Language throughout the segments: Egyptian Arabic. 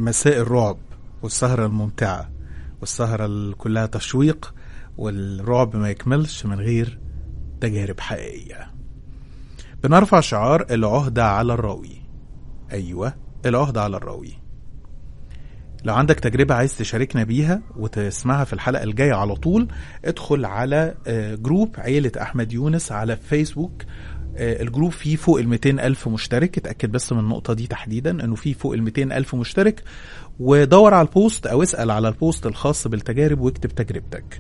مساء الرعب والسهرة الممتعة والسهرة اللي كلها تشويق والرعب ما يكملش من غير تجارب حقيقية بنرفع شعار العهدة على الراوي أيوة العهدة على الراوي لو عندك تجربة عايز تشاركنا بيها وتسمعها في الحلقة الجاية على طول ادخل على آه، جروب عيلة أحمد يونس على فيسبوك آه، الجروب فيه فوق ال 200 ألف مشترك اتأكد بس من النقطة دي تحديدا انه فيه فوق ال 200 ألف مشترك ودور على البوست او اسأل على البوست الخاص بالتجارب واكتب تجربتك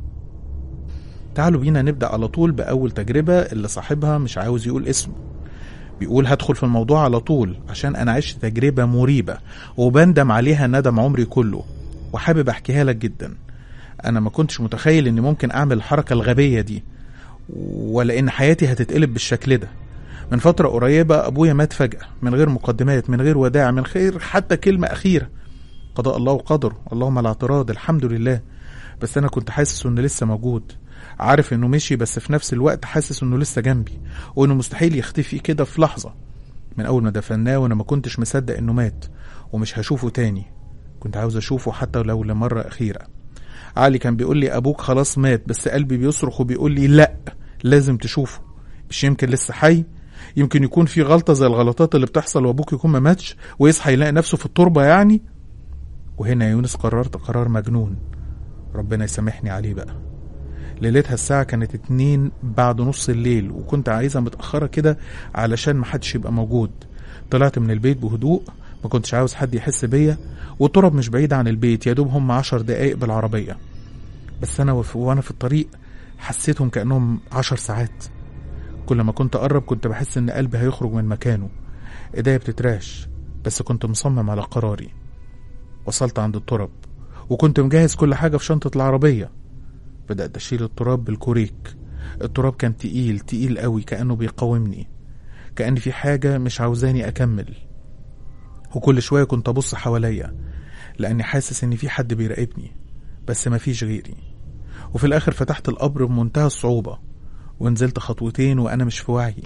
تعالوا بينا نبدأ على طول بأول تجربة اللي صاحبها مش عاوز يقول اسمه بيقول هدخل في الموضوع على طول عشان أنا عشت تجربة مريبة وبندم عليها ندم عمري كله وحابب أحكيها لك جدا أنا ما كنتش متخيل إني ممكن أعمل الحركة الغبية دي ولا إن حياتي هتتقلب بالشكل ده من فترة قريبة أبويا مات فجأة من غير مقدمات من غير وداع من غير حتى كلمة أخيرة قضاء الله وقدره اللهم لا اعتراض الحمد لله بس أنا كنت حاسس إنه لسه موجود عارف إنه مشي بس في نفس الوقت حاسس إنه لسه جنبي وإنه مستحيل يختفي كده في لحظة من أول ما دفناه وأنا ما كنتش مصدق إنه مات ومش هشوفه تاني كنت عاوز أشوفه حتى لو لمرة أخيرة علي كان بيقول لي أبوك خلاص مات بس قلبي بيصرخ وبيقول لي لأ لازم تشوفه مش يمكن لسه حي يمكن يكون في غلطة زي الغلطات اللي بتحصل وأبوك يكون ما ماتش ويصحى يلاقي نفسه في التربة يعني وهنا يا يونس قررت قرار مجنون ربنا يسامحني عليه بقى ليلتها الساعة كانت اتنين بعد نص الليل وكنت عايزها متأخرة كده علشان محدش يبقى موجود طلعت من البيت بهدوء ما كنتش عاوز حد يحس بيا والتراب مش بعيد عن البيت يا دوب هم عشر دقايق بالعربية بس أنا وف- وأنا في الطريق حسيتهم كأنهم عشر ساعات كل ما كنت أقرب كنت بحس إن قلبي هيخرج من مكانه إيديا بتتراش بس كنت مصمم على قراري وصلت عند التراب وكنت مجهز كل حاجة في شنطة العربية بدأت أشيل التراب بالكوريك التراب كان تقيل تقيل قوي كأنه بيقاومني كأن في حاجة مش عاوزاني أكمل وكل شوية كنت أبص حواليا لأني حاسس إن في حد بيراقبني بس مفيش غيري وفي الآخر فتحت القبر بمنتهى الصعوبة ونزلت خطوتين وأنا مش في وعي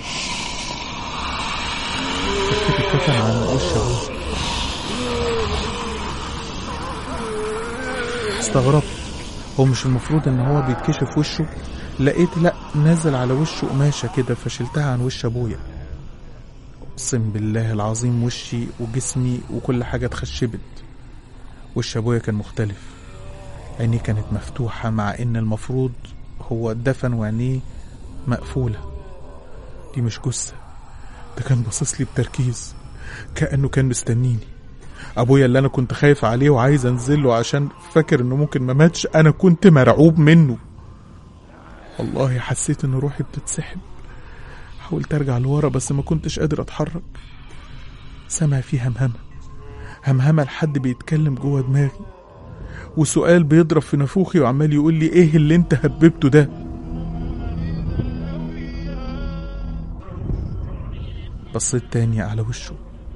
فكيت الكفن عن وش أبوي استغربت هو مش المفروض ان هو بيتكشف وشه لقيت لا نازل على وشه قماشة كده فشلتها عن وش ابويا اقسم بالله العظيم وشي وجسمي وكل حاجة اتخشبت وش ابويا كان مختلف عينيه كانت مفتوحة مع ان المفروض هو دفن وعينيه مقفولة دي مش جثة ده كان باصص لي بتركيز كأنه كان مستنيني ابويا اللي انا كنت خايف عليه وعايز انزل له عشان فاكر انه ممكن ما ماتش انا كنت مرعوب منه والله حسيت ان روحي بتتسحب حاولت ارجع لورا بس ما كنتش قادر اتحرك سامع فيه همهمه همهمه لحد بيتكلم جوه دماغي وسؤال بيضرب في نافوخي وعمال يقول لي ايه اللي انت هببته ده بصيت تاني على وشه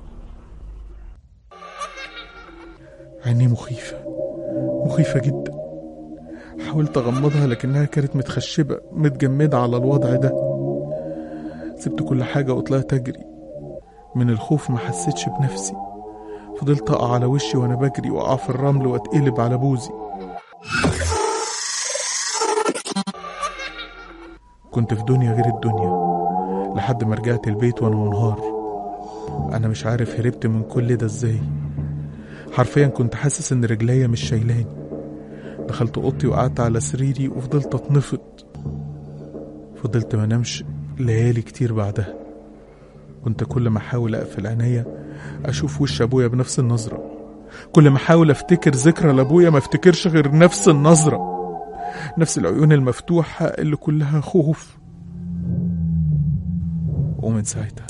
عينيه مخيفة مخيفة جدا حاولت أغمضها لكنها كانت متخشبة متجمدة على الوضع ده سبت كل حاجة وطلعت أجري من الخوف ما حسيتش بنفسي فضلت أقع على وشي وأنا بجري وأقع في الرمل وأتقلب على بوزي كنت في دنيا غير الدنيا لحد ما رجعت البيت وأنا منهار أنا مش عارف هربت من كل ده إزاي حرفيا كنت حاسس ان رجليا مش شايلاني دخلت اوضتي وقعدت على سريري وفضلت اتنفض فضلت ما نمش ليالي كتير بعدها كنت كل ما احاول اقفل عينيا اشوف وش ابويا بنفس النظره كل ما احاول افتكر ذكرى لابويا ما افتكرش غير نفس النظره نفس العيون المفتوحه اللي كلها خوف ومن ساعتها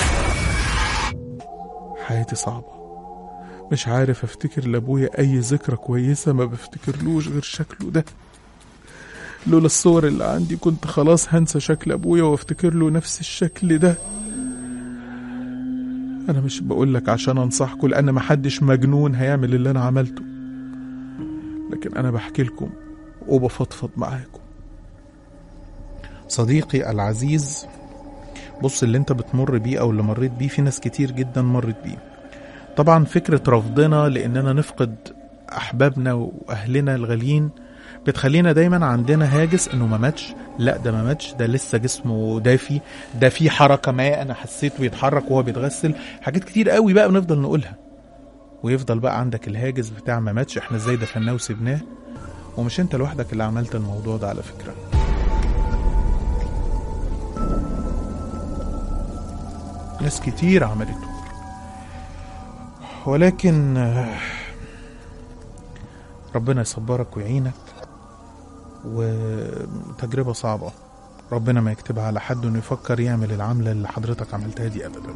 حياتي صعبه مش عارف افتكر لابويا اي ذكرى كويسه ما بفتكرلوش غير شكله ده لولا الصور اللي عندي كنت خلاص هنسى شكل ابويا وافتكر له نفس الشكل ده انا مش بقولك عشان انصحكم لان محدش مجنون هيعمل اللي انا عملته لكن انا بحكي لكم وبفضفض معاكم صديقي العزيز بص اللي انت بتمر بيه او اللي مريت بيه في ناس كتير جدا مرت بيه طبعا فكرة رفضنا لأننا نفقد أحبابنا وأهلنا الغاليين بتخلينا دايما عندنا هاجس انه ما ماتش لا ده ما ماتش ده لسه جسمه دافي ده في حركه ما انا حسيته بيتحرك وهو بيتغسل حاجات كتير قوي بقى بنفضل نقولها ويفضل بقى عندك الهاجس بتاع ما ماتش احنا ازاي دفناه وسبناه ومش انت لوحدك اللي عملت الموضوع ده على فكره ناس كتير عملته ولكن آه، ربنا يصبرك ويعينك وتجربة صعبة ربنا ما يكتبها على حد انه يفكر يعمل العملة اللي حضرتك عملتها دي ابدا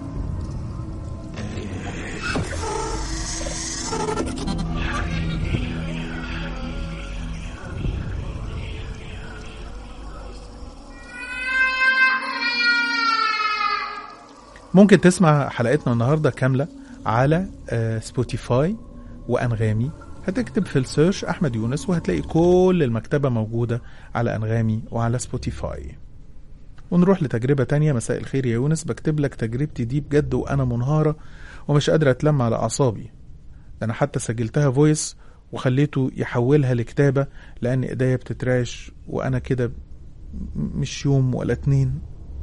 ممكن تسمع حلقتنا النهارده كاملة على آه، سبوتيفاي وأنغامي هتكتب في السيرش أحمد يونس وهتلاقي كل المكتبة موجودة على أنغامي وعلى سبوتيفاي ونروح لتجربة تانية مساء الخير يا يونس بكتب لك تجربتي دي بجد وأنا منهارة ومش قادرة أتلم على أعصابي ده أنا حتى سجلتها فويس وخليته يحولها لكتابة لأن إيديا بتترعش وأنا كده مش يوم ولا اتنين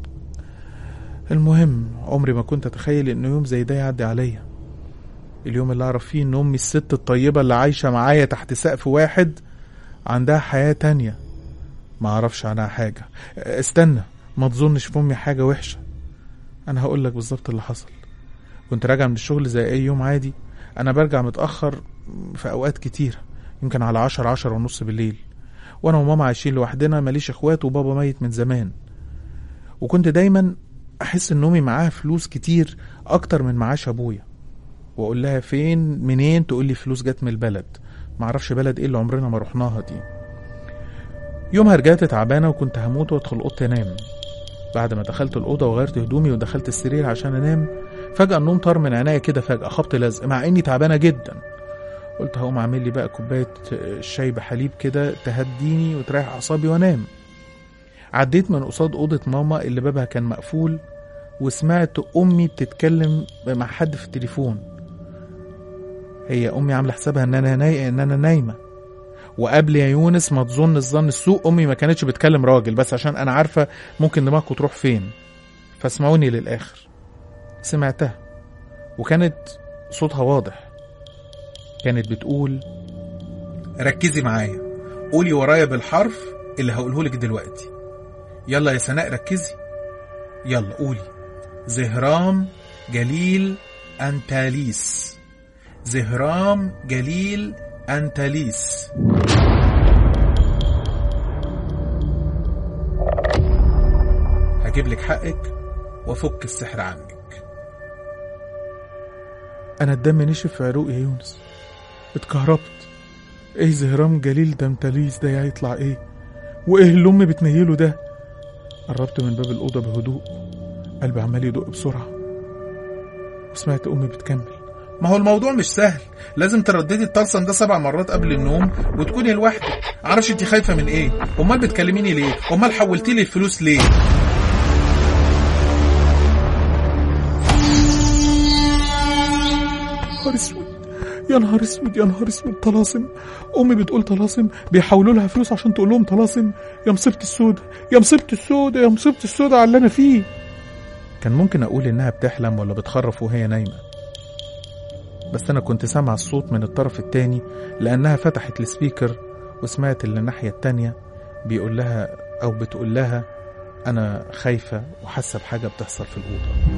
المهم عمري ما كنت اتخيل ان يوم زي ده يعدي عليا اليوم اللي اعرف فيه ان امي الست الطيبة اللي عايشة معايا تحت سقف واحد عندها حياة تانية ما اعرفش عنها حاجة استنى ما تظنش في امي حاجة وحشة انا هقول لك بالظبط اللي حصل كنت راجع من الشغل زي اي يوم عادي انا برجع متأخر في اوقات كتيرة يمكن على عشر عشر ونص بالليل وانا وماما عايشين لوحدنا ماليش اخوات وبابا ميت من زمان وكنت دايما احس ان امي معاها فلوس كتير اكتر من معاش ابويا واقول لها فين منين تقول لي فلوس جت من البلد معرفش بلد ايه اللي عمرنا ما رحناها دي يومها رجعت تعبانه وكنت هموت وادخل اوضتي انام بعد ما دخلت الاوضه وغيرت هدومي ودخلت السرير عشان انام فجاه النوم طار من عينيا كده فجاه خبط لزق مع اني تعبانه جدا قلت هقوم اعمل لي بقى كوبايه شاي بحليب كده تهديني وتريح اعصابي وانام عديت من قصاد أوضة ماما اللي بابها كان مقفول وسمعت أمي بتتكلم مع حد في التليفون هي أمي عاملة حسابها إن أنا ناي... إن أنا نايمة وقبل يا يونس ما تظن الظن السوء أمي ما كانتش بتكلم راجل بس عشان أنا عارفة ممكن دماغكم تروح فين فاسمعوني للآخر سمعتها وكانت صوتها واضح كانت بتقول ركزي معايا قولي ورايا بالحرف اللي هقوله لك دلوقتي يلا يا سناء ركزي يلا قولي زهرام جليل أنتاليس زهرام جليل أنتاليس هجيب لك حقك وافك السحر عنك انا الدم نشف في عروقي يا يونس اتكهربت ايه زهرام جليل ده امتاليس ده هيطلع ايه وايه اللي امي بتنيله ده قربت من باب الأوضة بهدوء قلبي عمال يدق بسرعة وسمعت أمي بتكمل ما هو الموضوع مش سهل لازم ترددي الطلسم ده سبع مرات قبل النوم وتكوني لوحدك معرفش انت خايفة من ايه امال بتكلميني ليه امال حولتي لي الفلوس ليه نهار اسود يا نهار اسود يا نهار اسود طلاسم امي بتقول طلاسم بيحولوا لها فلوس عشان تقول لهم طلاسم يا مصيبه السودة يا مصيبه السودة يا مصيبه السودة على اللي انا فيه كان ممكن اقول انها بتحلم ولا بتخرف وهي نايمه بس انا كنت سامع الصوت من الطرف التاني لانها فتحت السبيكر وسمعت اللي الناحيه التانيه بيقول لها او بتقول لها انا خايفه وحاسه بحاجه بتحصل في الاوضه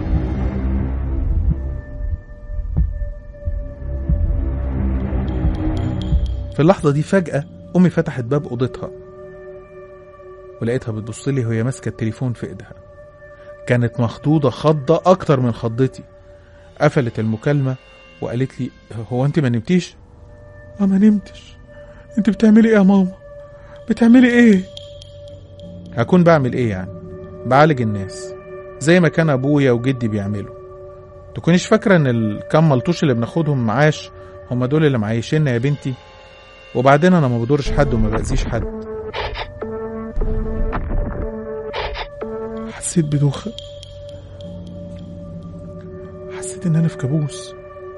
في اللحظة دي فجأة أمي فتحت باب أوضتها ولقيتها بتبص لي وهي ماسكة التليفون في إيدها كانت مخضوضة خضة أكتر من خضتي قفلت المكالمة وقالت لي هو أنت ما نمتيش؟ أه ما نمتش أنت بتعملي إيه يا ماما؟ بتعملي إيه؟ هكون بعمل إيه يعني؟ بعالج الناس زي ما كان أبويا وجدي بيعملوا تكونيش فاكرة إن الكام ملطوش اللي بناخدهم معاش هما دول اللي معيشيننا يا بنتي وبعدين انا ما بدورش حد وما باذيش حد حسيت بدوخه حسيت ان انا في كابوس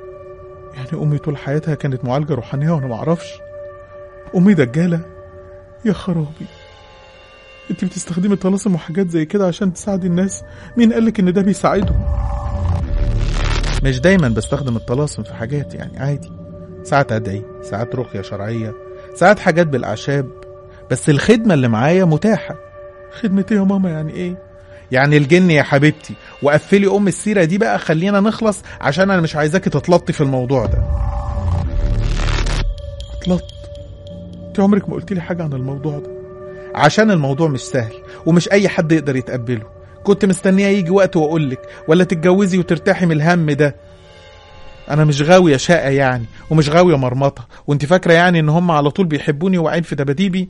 يعني امي طول حياتها كانت معالجه روحانيه وانا معرفش امي دجاله يا خرابي انت بتستخدمي طلاسم وحاجات زي كده عشان تساعدي الناس مين قالك ان ده بيساعدهم مش دايما بستخدم الطلاسم في حاجات يعني عادي ساعات ادعي ساعات رقيه شرعيه ساعات حاجات بالاعشاب بس الخدمه اللي معايا متاحه خدمة ايه يا ماما يعني ايه يعني الجن يا حبيبتي وقفلي ام السيره دي بقى خلينا نخلص عشان انا مش عايزاكي تتلطي في الموضوع ده اتلط انت عمرك ما قلت لي حاجه عن الموضوع ده عشان الموضوع مش سهل ومش اي حد يقدر يتقبله كنت مستنيه يجي وقت واقول لك ولا تتجوزي وترتاحي من الهم ده انا مش غاويه شقه يعني ومش غاويه مرمطه وانت فاكره يعني ان هم على طول بيحبوني وواعين في دباديبي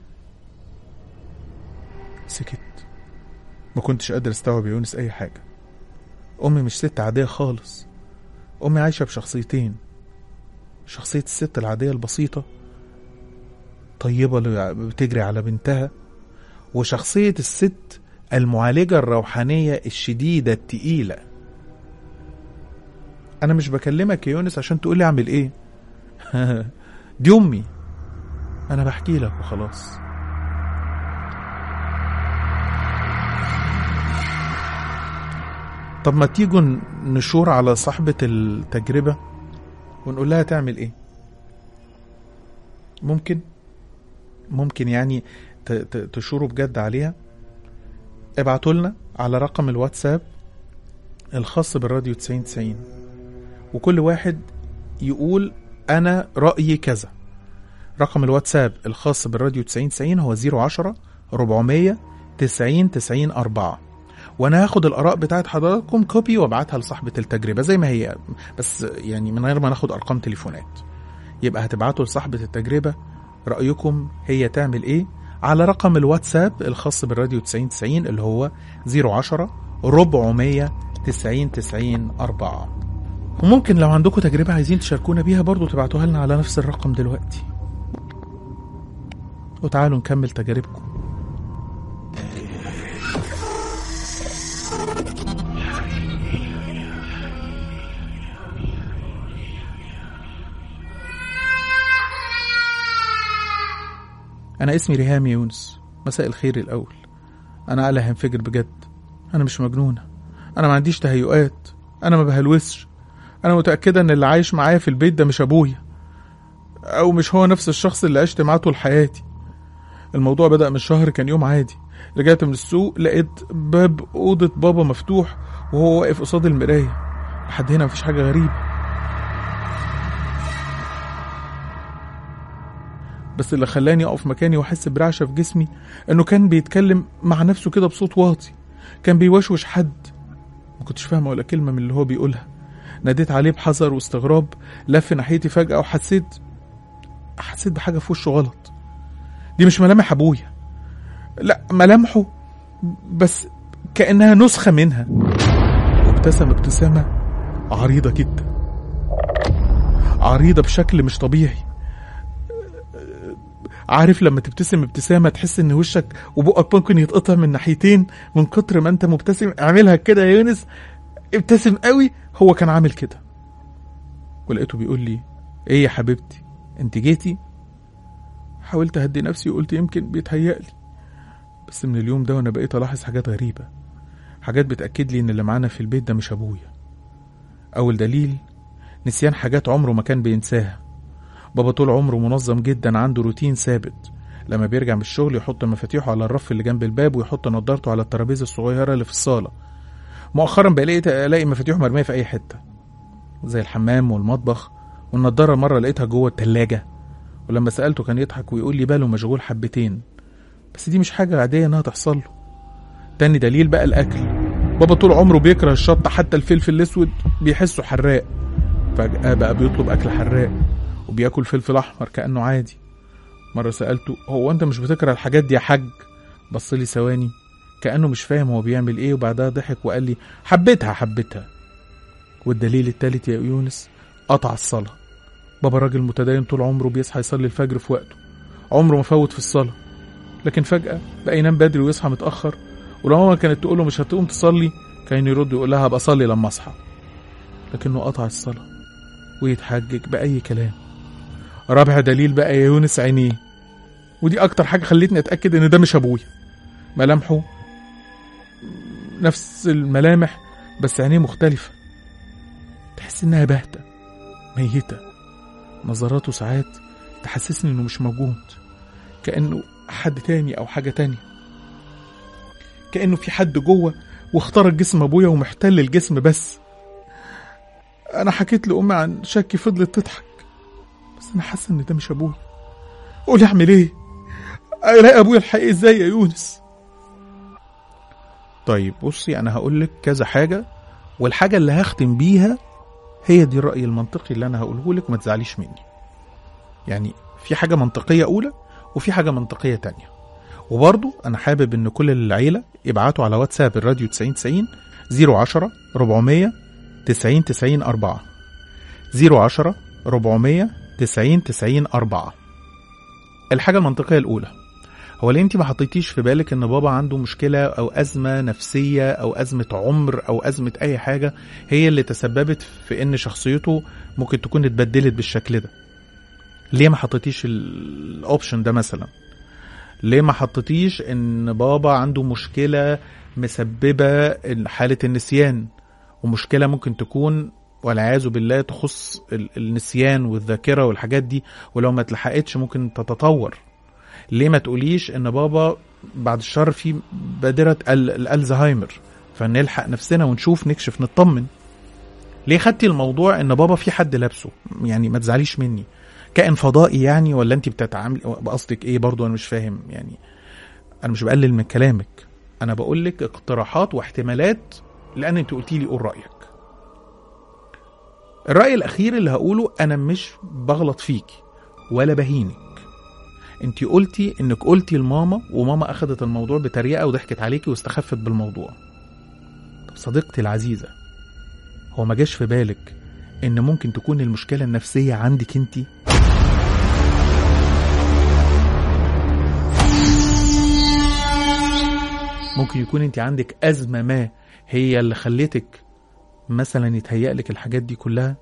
سكت ما كنتش قادر استوعب يا يونس اي حاجه امي مش ست عاديه خالص امي عايشه بشخصيتين شخصيه الست العاديه البسيطه طيبه اللي بتجري على بنتها وشخصيه الست المعالجه الروحانيه الشديده التقيله انا مش بكلمك يا يونس عشان تقولي اعمل ايه دي امي انا بحكي لك وخلاص طب ما تيجوا نشور على صاحبة التجربة ونقول لها تعمل ايه ممكن ممكن يعني ت- ت- تشوروا بجد عليها ابعتوا لنا على رقم الواتساب الخاص بالراديو 9090 وكل واحد يقول انا رأيي كذا رقم الواتساب الخاص بالراديو 9090 هو 010 400 90 90 4 وانا هاخد الاراء بتاعت حضراتكم كوبي وابعتها لصاحبه التجربه زي ما هي بس يعني من غير ما ناخد ارقام تليفونات يبقى هتبعتوا لصاحبه التجربه رايكم هي تعمل ايه على رقم الواتساب الخاص بالراديو 9090 اللي هو 010 400 90 90 4 وممكن لو عندكم تجربة عايزين تشاركونا بيها برضو تبعتوها لنا على نفس الرقم دلوقتي وتعالوا نكمل تجاربكم أنا اسمي ريهام يونس مساء الخير الأول أنا قلق هنفجر بجد أنا مش مجنونة أنا ما عنديش تهيؤات أنا ما بهلوسش أنا متأكدة إن اللي عايش معايا في البيت ده مش أبويا أو مش هو نفس الشخص اللي عشت معاه طول حياتي الموضوع بدأ من شهر كان يوم عادي رجعت من السوق لقيت باب أوضة بابا مفتوح وهو واقف قصاد المراية لحد هنا مفيش حاجة غريبة بس اللي خلاني أقف مكاني وأحس برعشة في جسمي إنه كان بيتكلم مع نفسه كده بصوت واطي كان بيوشوش حد ما كنتش فاهمة ولا كلمة من اللي هو بيقولها ناديت عليه بحذر واستغراب لف ناحيتي فجأة وحسيت حسيت بحاجة في وشه غلط دي مش ملامح أبويا لا ملامحه بس كأنها نسخة منها وابتسم ابتسامة عريضة جدا عريضة بشكل مش طبيعي عارف لما تبتسم ابتسامة تحس ان وشك وبقك ممكن يتقطع من ناحيتين من كتر ما انت مبتسم اعملها كده يا يونس ابتسم قوي هو كان عامل كده ولقيته بيقول لي ايه يا حبيبتي انت جيتي حاولت اهدي نفسي وقلت يمكن بيتهيألي بس من اليوم ده وانا بقيت الاحظ حاجات غريبة حاجات بتأكد لي ان اللي معانا في البيت ده مش ابويا اول دليل نسيان حاجات عمره ما كان بينساها بابا طول عمره منظم جدا عنده روتين ثابت لما بيرجع من الشغل يحط مفاتيحه على الرف اللي جنب الباب ويحط نضارته على الترابيزه الصغيره اللي في الصاله مؤخرا بلاقي الاقي مفاتيحه مرميه في اي حته زي الحمام والمطبخ والنضاره مره لقيتها جوه التلاجة ولما سالته كان يضحك ويقول لي باله مشغول حبتين بس دي مش حاجه عاديه انها تحصل له تاني دليل بقى الاكل بابا طول عمره بيكره الشطه حتى الفلفل الاسود بيحسه حراق فجاه بقى بيطلب اكل حراق وبياكل فلفل احمر كانه عادي مره سالته هو انت مش بتكره الحاجات دي يا حاج بص لي ثواني كانه مش فاهم هو بيعمل ايه وبعدها ضحك وقال لي حبيتها حبيتها والدليل التالت يا يونس قطع الصلاه بابا راجل متدين طول عمره بيصحى يصلي الفجر في وقته عمره ما فوت في الصلاه لكن فجاه بقى ينام بدري ويصحى متاخر ولو ماما كانت تقول له مش هتقوم تصلي كان يرد يقول لها هبقى اصلي لما اصحى لكنه قطع الصلاه ويتحجج بأي كلام رابع دليل بقى يا يونس عينيه ودي أكتر حاجة خلتني أتأكد إن ده مش أبويا ملامحه نفس الملامح بس عينيه مختلفة تحس إنها باهتة ميتة نظراته ساعات تحسسني إنه مش موجود كأنه حد تاني أو حاجة تانية كأنه في حد جوه واخترق جسم أبويا ومحتل الجسم بس أنا حكيت لأمي عن شكي فضلت تضحك بس أنا حاسة إن ده مش أبويا قولي أعمل إيه؟ ألاقي أبويا الحقيقي إزاي يا يونس؟ طيب بصي أنا هقول لك كذا حاجة والحاجة اللي هختم بيها هي دي الرأي المنطقي اللي أنا هقوله لك ما تزعليش مني يعني في حاجة منطقية أولى وفي حاجة منطقية تانية وبرضو أنا حابب إن كل العيلة يبعتوا على واتساب الراديو 9090 010 400 90 90 4 010 400 90 90 4 الحاجة المنطقية الأولى هو ليه انت ما حطيتيش في بالك ان بابا عنده مشكلة او ازمة نفسية او ازمة عمر او ازمة اي حاجة هي اللي تسببت في ان شخصيته ممكن تكون اتبدلت بالشكل ده ليه ما حطيتيش الاوبشن ده مثلا ليه ما حطيتيش ان بابا عنده مشكلة مسببة حالة النسيان ومشكلة ممكن تكون والعياذ بالله تخص ال- النسيان والذاكرة والحاجات دي ولو ما اتلحقتش ممكن تتطور ليه ما تقوليش ان بابا بعد الشر في بادرة ال- الالزهايمر فنلحق نفسنا ونشوف نكشف نطمن ليه خدتي الموضوع ان بابا في حد لابسه يعني ما تزعليش مني كائن فضائي يعني ولا انت بتتعاملي بقصدك ايه برضو انا مش فاهم يعني انا مش بقلل من كلامك انا بقول لك اقتراحات واحتمالات لان انت قلتي لي قول رايك الراي الاخير اللي هقوله انا مش بغلط فيكي ولا بهينك انت قلتي انك قلتي لماما وماما اخدت الموضوع بتريقه وضحكت عليكي واستخفت بالموضوع طب صديقتي العزيزه هو ما جاش في بالك ان ممكن تكون المشكله النفسيه عندك انت ممكن يكون انت عندك ازمه ما هي اللي خلتك مثلا يتهيأ لك الحاجات دي كلها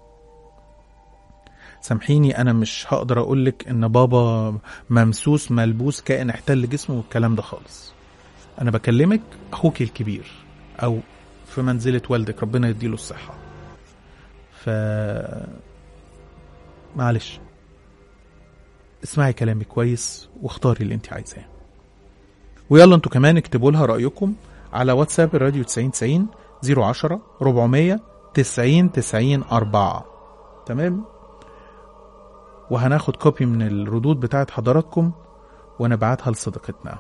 سامحيني انا مش هقدر اقولك ان بابا ممسوس ملبوس كائن احتل جسمه والكلام ده خالص انا بكلمك اخوك الكبير او في منزلة والدك ربنا يديله الصحة ف معلش اسمعي كلامي كويس واختاري اللي انت عايزاه ويلا انتوا كمان اكتبوا لها رأيكم على واتساب الراديو 9090 010 400 90 90 4 تمام وهناخد كوبي من الردود بتاعت حضراتكم ونبعتها لصديقتنا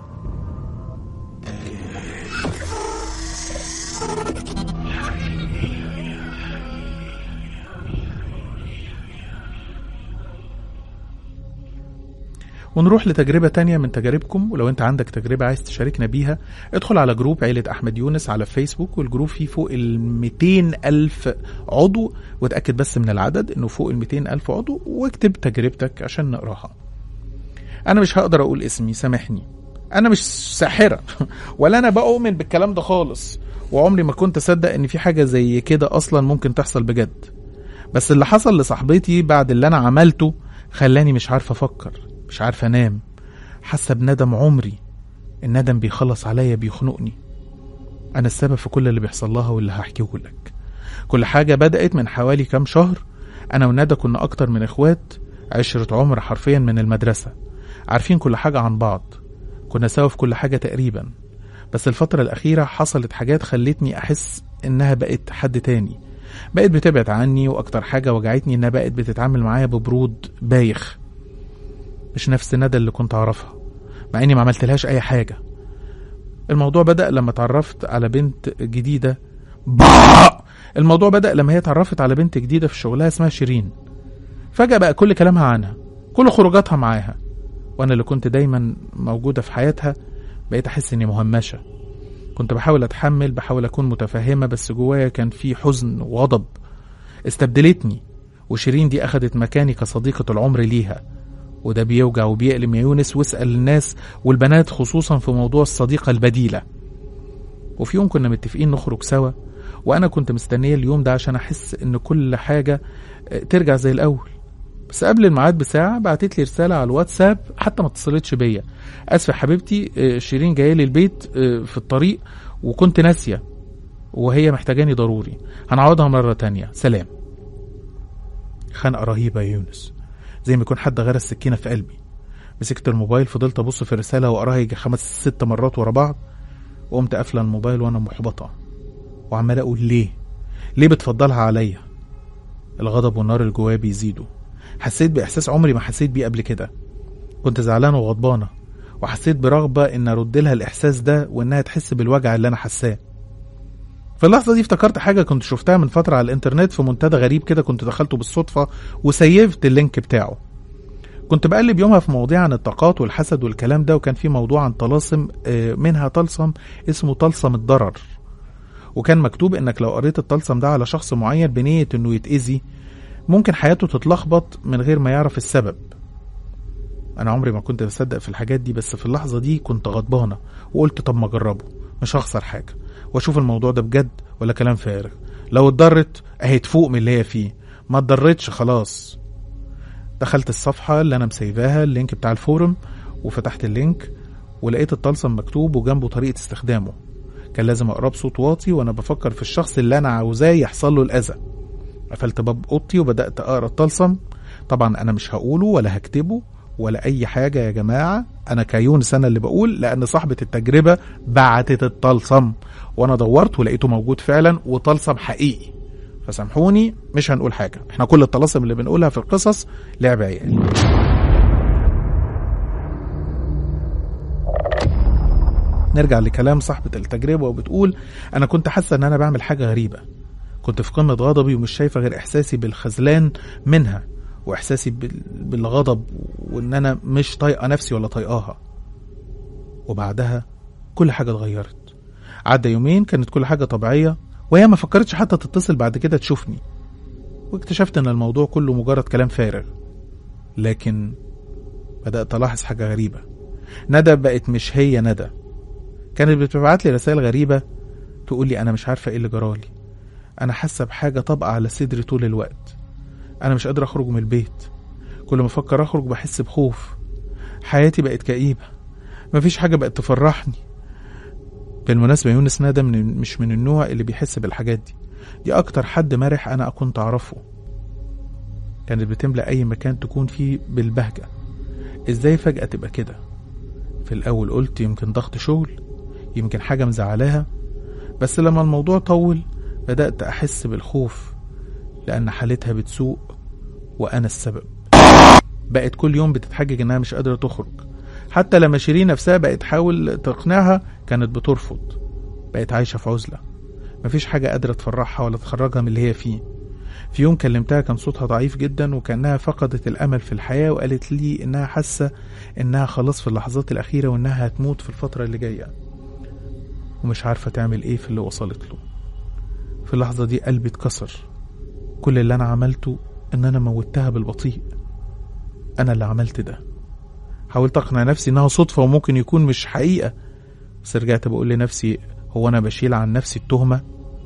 ونروح لتجربة تانية من تجاربكم ولو انت عندك تجربة عايز تشاركنا بيها ادخل على جروب عيلة أحمد يونس على فيسبوك والجروب فيه فوق ال 200 ألف عضو واتأكد بس من العدد انه فوق ال 200 ألف عضو واكتب تجربتك عشان نقراها أنا مش هقدر أقول اسمي سامحني أنا مش ساحرة ولا أنا بؤمن بالكلام ده خالص وعمري ما كنت أصدق إن في حاجة زي كده أصلا ممكن تحصل بجد بس اللي حصل لصاحبتي بعد اللي أنا عملته خلاني مش عارف أفكر مش عارف انام حاسه بندم عمري الندم بيخلص عليا بيخنقني انا السبب في كل اللي بيحصل لها واللي هحكيه لك كل حاجه بدات من حوالي كام شهر انا وندى كنا اكتر من اخوات عشرة عمر حرفيا من المدرسه عارفين كل حاجه عن بعض كنا سوا في كل حاجه تقريبا بس الفترة الأخيرة حصلت حاجات خلتني أحس إنها بقت حد تاني بقت بتبعد عني وأكتر حاجة وجعتني إنها بقت بتتعامل معايا ببرود بايخ مش نفس ندى اللي كنت اعرفها مع اني ما عملتلهاش اي حاجه الموضوع بدا لما اتعرفت على بنت جديده با الموضوع بدا لما هي اتعرفت على بنت جديده في شغلها اسمها شيرين فجاه بقى كل كلامها عنها كل خروجاتها معاها وانا اللي كنت دايما موجوده في حياتها بقيت احس اني مهمشه كنت بحاول اتحمل بحاول اكون متفهمه بس جوايا كان في حزن وغضب استبدلتني وشيرين دي اخدت مكاني كصديقه العمر ليها وده بيوجع وبيألم يا يونس واسأل الناس والبنات خصوصا في موضوع الصديقة البديلة وفي يوم كنا متفقين نخرج سوا وانا كنت مستنيه اليوم ده عشان احس ان كل حاجه آه، ترجع زي الاول بس قبل الميعاد بساعه بعتت لي رساله على الواتساب حتى ما اتصلتش بيا اسفه يا حبيبتي آه، شيرين جايه لي البيت آه، في الطريق وكنت ناسيه وهي محتاجاني ضروري هنعوضها مره تانية سلام خنقه رهيبه يا يونس زي ما يكون حد غرس سكينه في قلبي مسكت الموبايل فضلت ابص في الرساله واقراها يجي خمس ست مرات ورا بعض وقمت قافله الموبايل وانا محبطه وعمال اقول ليه ليه بتفضلها عليا الغضب والنار اللي جوايا بيزيدوا حسيت باحساس عمري ما حسيت بيه قبل كده كنت زعلانه وغضبانه وحسيت برغبه ان ارد لها الاحساس ده وانها تحس بالوجع اللي انا حاساه في اللحظه دي افتكرت حاجه كنت شفتها من فتره على الانترنت في منتدى غريب كده كنت دخلته بالصدفه وسيفت اللينك بتاعه كنت بقلب يومها في مواضيع عن الطاقات والحسد والكلام ده وكان في موضوع عن طلاسم آه، منها طلسم اسمه طلسم الضرر وكان مكتوب انك لو قريت الطلسم ده على شخص معين بنية انه يتأذي ممكن حياته تتلخبط من غير ما يعرف السبب انا عمري ما كنت بصدق في الحاجات دي بس في اللحظة دي كنت غضبانة وقلت طب ما اجربه مش هخسر حاجة واشوف الموضوع ده بجد ولا كلام فارغ لو اتضرت اهي تفوق من اللي هي فيه ما اتضرتش خلاص دخلت الصفحة اللي أنا مسيفاها اللينك بتاع الفورم وفتحت اللينك ولقيت الطلسم مكتوب وجنبه طريقة استخدامه كان لازم أقراه بصوت واطي وأنا بفكر في الشخص اللي أنا عاوزاه يحصل له الأذى قفلت باب أوضتي وبدأت أقرأ الطلسم طبعا أنا مش هقوله ولا هكتبه ولا أي حاجة يا جماعة أنا كيونس أنا اللي بقول لأن صاحبة التجربة بعتت الطلسم وأنا دورت ولقيته موجود فعلا وطلسم حقيقي فسامحوني مش هنقول حاجة احنا كل الطلاسم اللي بنقولها في القصص لعب عيال نرجع لكلام صاحبة التجربة وبتقول أنا كنت حاسة إن أنا بعمل حاجة غريبة كنت في قمة غضبي ومش شايفة غير إحساسي بالخذلان منها وإحساسي بال- بالغضب وإن أنا مش طايقة نفسي ولا طايقاها وبعدها كل حاجة اتغيرت عدى يومين كانت كل حاجة طبيعية وهي ما فكرتش حتى تتصل بعد كده تشوفني واكتشفت ان الموضوع كله مجرد كلام فارغ لكن بدأت ألاحظ حاجة غريبة ندى بقت مش هي ندى كانت بتبعت لي رسائل غريبة تقول لي أنا مش عارفة إيه اللي جرالي أنا حاسة بحاجة طابقة على صدري طول الوقت أنا مش قادرة أخرج من البيت كل ما أفكر أخرج بحس بخوف حياتي بقت كئيبة مفيش حاجة بقت تفرحني بالمناسبة يونس ندى من مش من النوع اللي بيحس بالحاجات دي دي أكتر حد مرح أنا كنت أعرفه كانت بتملأ أي مكان تكون فيه بالبهجة إزاي فجأة تبقى كده في الأول قلت يمكن ضغط شغل يمكن حاجة مزعلاها بس لما الموضوع طول بدأت أحس بالخوف لأن حالتها بتسوء وأنا السبب بقت كل يوم بتتحجج إنها مش قادرة تخرج حتى لما شيرين نفسها بقت تحاول تقنعها كانت بترفض بقت عايشة في عزلة مفيش حاجة قادرة تفرحها ولا تخرجها من اللي هي فيه في يوم كلمتها كان صوتها ضعيف جدا وكأنها فقدت الأمل في الحياة وقالت لي إنها حاسة إنها خلاص في اللحظات الأخيرة وإنها هتموت في الفترة اللي جاية ومش عارفة تعمل إيه في اللي وصلت له في اللحظة دي قلبي اتكسر كل اللي أنا عملته إن أنا موتها بالبطيء أنا اللي عملت ده حاولت أقنع نفسي إنها صدفة وممكن يكون مش حقيقة بس رجعت بقول لنفسي هو أنا بشيل عن نفسي التهمة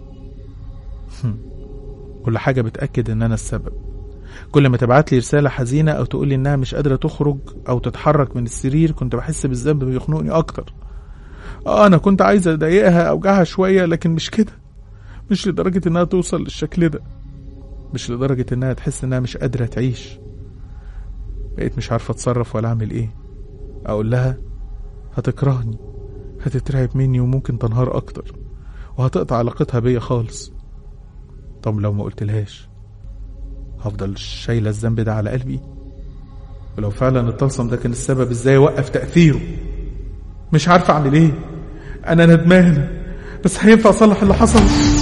كل حاجة بتأكد إن أنا السبب كل ما تبعت لي رسالة حزينة أو تقول لي إنها مش قادرة تخرج أو تتحرك من السرير كنت بحس بالذنب بيخنقني أكتر آه أنا كنت عايز أضايقها أوجعها شوية لكن مش كده مش لدرجة إنها توصل للشكل ده مش لدرجة إنها تحس إنها مش قادرة تعيش بقيت مش عارفة أتصرف ولا أعمل إيه أقول لها هتكرهني هتترعب مني وممكن تنهار أكتر وهتقطع علاقتها بيا خالص طب لو ما قلتلهاش هفضل شايلة الذنب ده على قلبي ولو فعلا الطلسم ده كان السبب ازاي اوقف تأثيره مش عارفة اعمل ايه انا ندمانة بس هينفع اصلح اللي حصل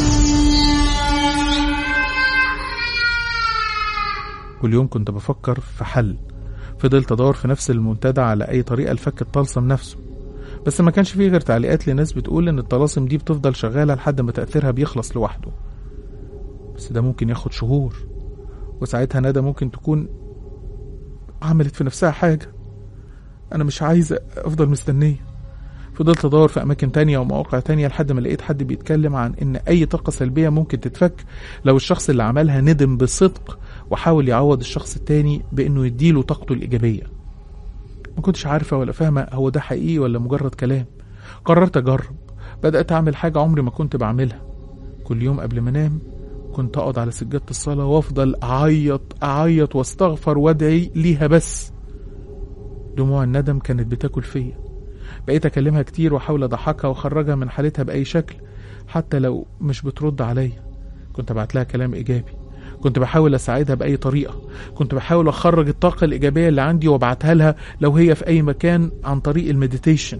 كل يوم كنت بفكر في حل فضلت ادور في نفس المنتدى على اي طريقة لفك الطلسم نفسه بس ما كانش فيه غير تعليقات لناس بتقول ان الطلاسم دي بتفضل شغالة لحد ما تأثيرها بيخلص لوحده بس ده ممكن ياخد شهور وساعتها ندى ممكن تكون عملت في نفسها حاجة أنا مش عايزة أفضل مستنية فضلت ادور في اماكن تانية ومواقع تانية لحد ما لقيت حد بيتكلم عن ان اي طاقة سلبية ممكن تتفك لو الشخص اللي عملها ندم بصدق وحاول يعوض الشخص التاني بانه يديله طاقته الايجابية ما كنتش عارفة ولا فاهمة هو ده حقيقي ولا مجرد كلام قررت اجرب بدأت اعمل حاجة عمري ما كنت بعملها كل يوم قبل ما انام كنت اقعد على سجادة الصلاة وافضل اعيط اعيط واستغفر وادعي ليها بس دموع الندم كانت بتاكل فيا بقيت اكلمها كتير واحاول اضحكها واخرجها من حالتها باي شكل حتى لو مش بترد عليا كنت ابعت لها كلام ايجابي كنت بحاول اساعدها باي طريقه كنت بحاول اخرج الطاقه الايجابيه اللي عندي وابعتها لها لو هي في اي مكان عن طريق المديتيشن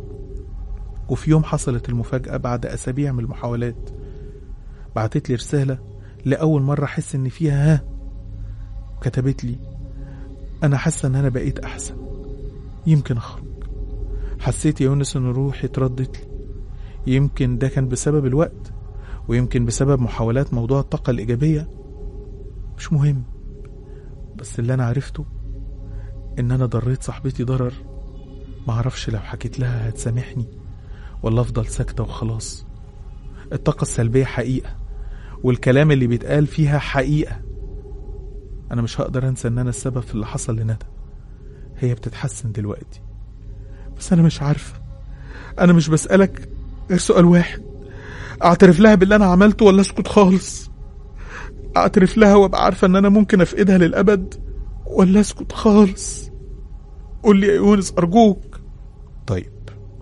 وفي يوم حصلت المفاجاه بعد اسابيع من المحاولات بعتت لي رساله لاول مره احس ان فيها ها كتبت لي انا حاسه ان انا بقيت احسن يمكن اخرج حسيت يا يونس ان روحي اتردت لي يمكن ده كان بسبب الوقت ويمكن بسبب محاولات موضوع الطاقة الإيجابية مش مهم بس اللي أنا عرفته إن أنا ضريت صاحبتي ضرر معرفش لو حكيت لها هتسامحني ولا أفضل ساكتة وخلاص الطاقة السلبية حقيقة والكلام اللي بيتقال فيها حقيقة أنا مش هقدر أنسى إن أنا السبب في اللي حصل لندى هي بتتحسن دلوقتي بس أنا مش عارفة أنا مش بسألك غير سؤال واحد أعترف لها باللي أنا عملته ولا أسكت خالص أعترف لها وأبقى عارفة إن أنا ممكن أفقدها للأبد ولا أسكت خالص قول لي يا يونس أرجوك طيب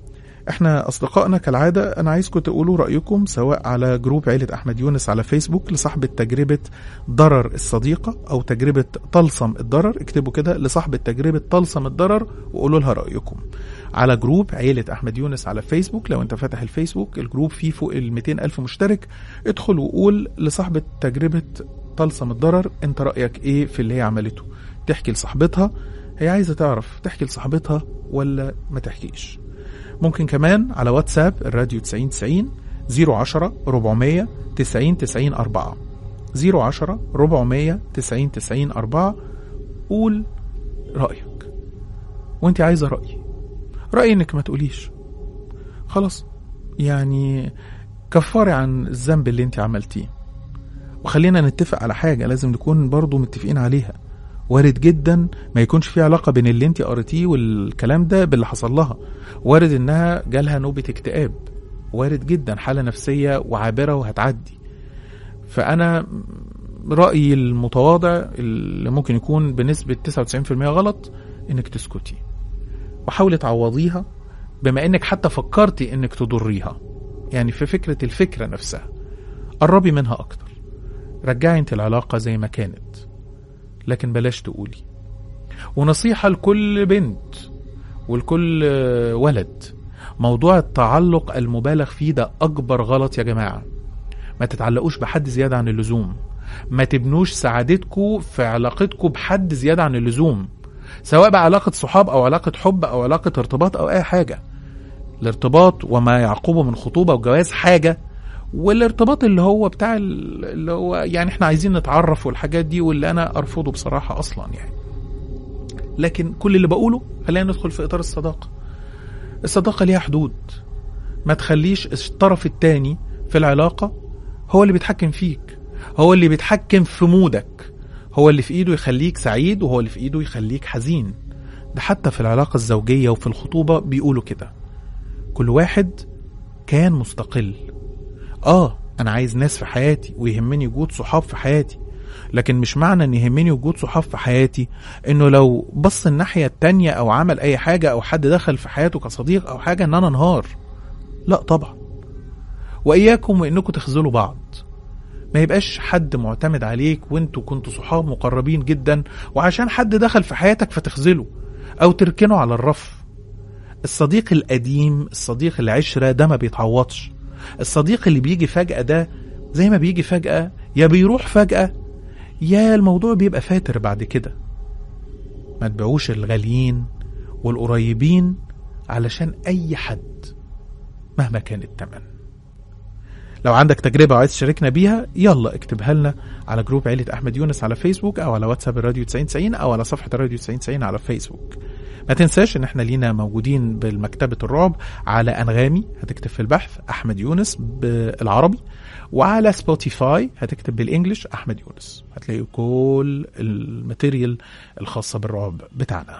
احنا اصدقائنا كالعاده انا عايزكم تقولوا رايكم سواء على جروب عيله احمد يونس على فيسبوك لصاحبه تجربه ضرر الصديقه او تجربه طلسم الضرر اكتبوا كده لصاحبه تجربه طلسم الضرر وقولوا لها رايكم على جروب عيلة أحمد يونس على فيسبوك لو أنت فاتح الفيسبوك الجروب فيه فوق ال 200 ألف مشترك ادخل وقول لصاحبة تجربة طلسم الضرر أنت رأيك إيه في اللي هي عملته تحكي لصاحبتها هي عايزة تعرف تحكي لصاحبتها ولا ما تحكيش ممكن كمان على واتساب الراديو 90 90 010 400 90 90 4 010 400 90 90 4 قول رأيك وانت عايزة رأيي رأيي انك ما تقوليش خلاص يعني كفاري عن الذنب اللي انت عملتيه وخلينا نتفق على حاجة لازم نكون برضو متفقين عليها وارد جدا ما يكونش في علاقة بين اللي انت قريتيه والكلام ده باللي حصل لها وارد انها جالها نوبة اكتئاب وارد جدا حالة نفسية وعابرة وهتعدي فأنا رأيي المتواضع اللي ممكن يكون بنسبة 99% غلط انك تسكتي وحاولي تعوضيها بما انك حتى فكرتي انك تضريها يعني في فكرة الفكرة نفسها قربي منها اكتر رجعي انت العلاقة زي ما كانت لكن بلاش تقولي ونصيحة لكل بنت ولكل ولد موضوع التعلق المبالغ فيه ده أكبر غلط يا جماعة ما تتعلقوش بحد زيادة عن اللزوم ما تبنوش سعادتكم في علاقتكم بحد زيادة عن اللزوم سواء بقى علاقة صحاب أو علاقة حب أو علاقة ارتباط أو أي حاجة الارتباط وما يعقبه من خطوبة وجواز حاجة والارتباط اللي هو بتاع اللي هو يعني احنا عايزين نتعرف والحاجات دي واللي انا ارفضه بصراحة اصلا يعني لكن كل اللي بقوله خلينا ندخل في اطار الصداقة الصداقة ليها حدود ما تخليش الطرف التاني في العلاقة هو اللي بيتحكم فيك هو اللي بيتحكم في مودك هو اللي في ايده يخليك سعيد وهو اللي في ايده يخليك حزين ده حتى في العلاقة الزوجية وفي الخطوبة بيقولوا كده كل واحد كان مستقل اه انا عايز ناس في حياتي ويهمني وجود صحاب في حياتي لكن مش معنى ان يهمني وجود صحاب في حياتي انه لو بص الناحية التانية او عمل اي حاجة او حد دخل في حياته كصديق او حاجة ان انا انهار لا طبعا واياكم وانكم تخذلوا بعض ما يبقاش حد معتمد عليك وانتوا كنتوا صحاب مقربين جدا وعشان حد دخل في حياتك فتخذله او تركنه على الرف الصديق القديم الصديق العشرة ده ما بيتعوضش الصديق اللي بيجي فجأة ده زي ما بيجي فجأة يا بيروح فجأة يا الموضوع بيبقى فاتر بعد كده ما تبيعوش الغاليين والقريبين علشان أي حد مهما كان التمن لو عندك تجربة وعايز تشاركنا بيها يلا اكتبها لنا على جروب عيلة أحمد يونس على فيسبوك أو على واتساب الراديو 9090 أو على صفحة الراديو 9090 على فيسبوك ما تنساش ان احنا لينا موجودين بالمكتبة الرعب على انغامي هتكتب في البحث احمد يونس بالعربي وعلى سبوتيفاي هتكتب بالانجلش احمد يونس هتلاقي كل الماتيريال الخاصة بالرعب بتاعنا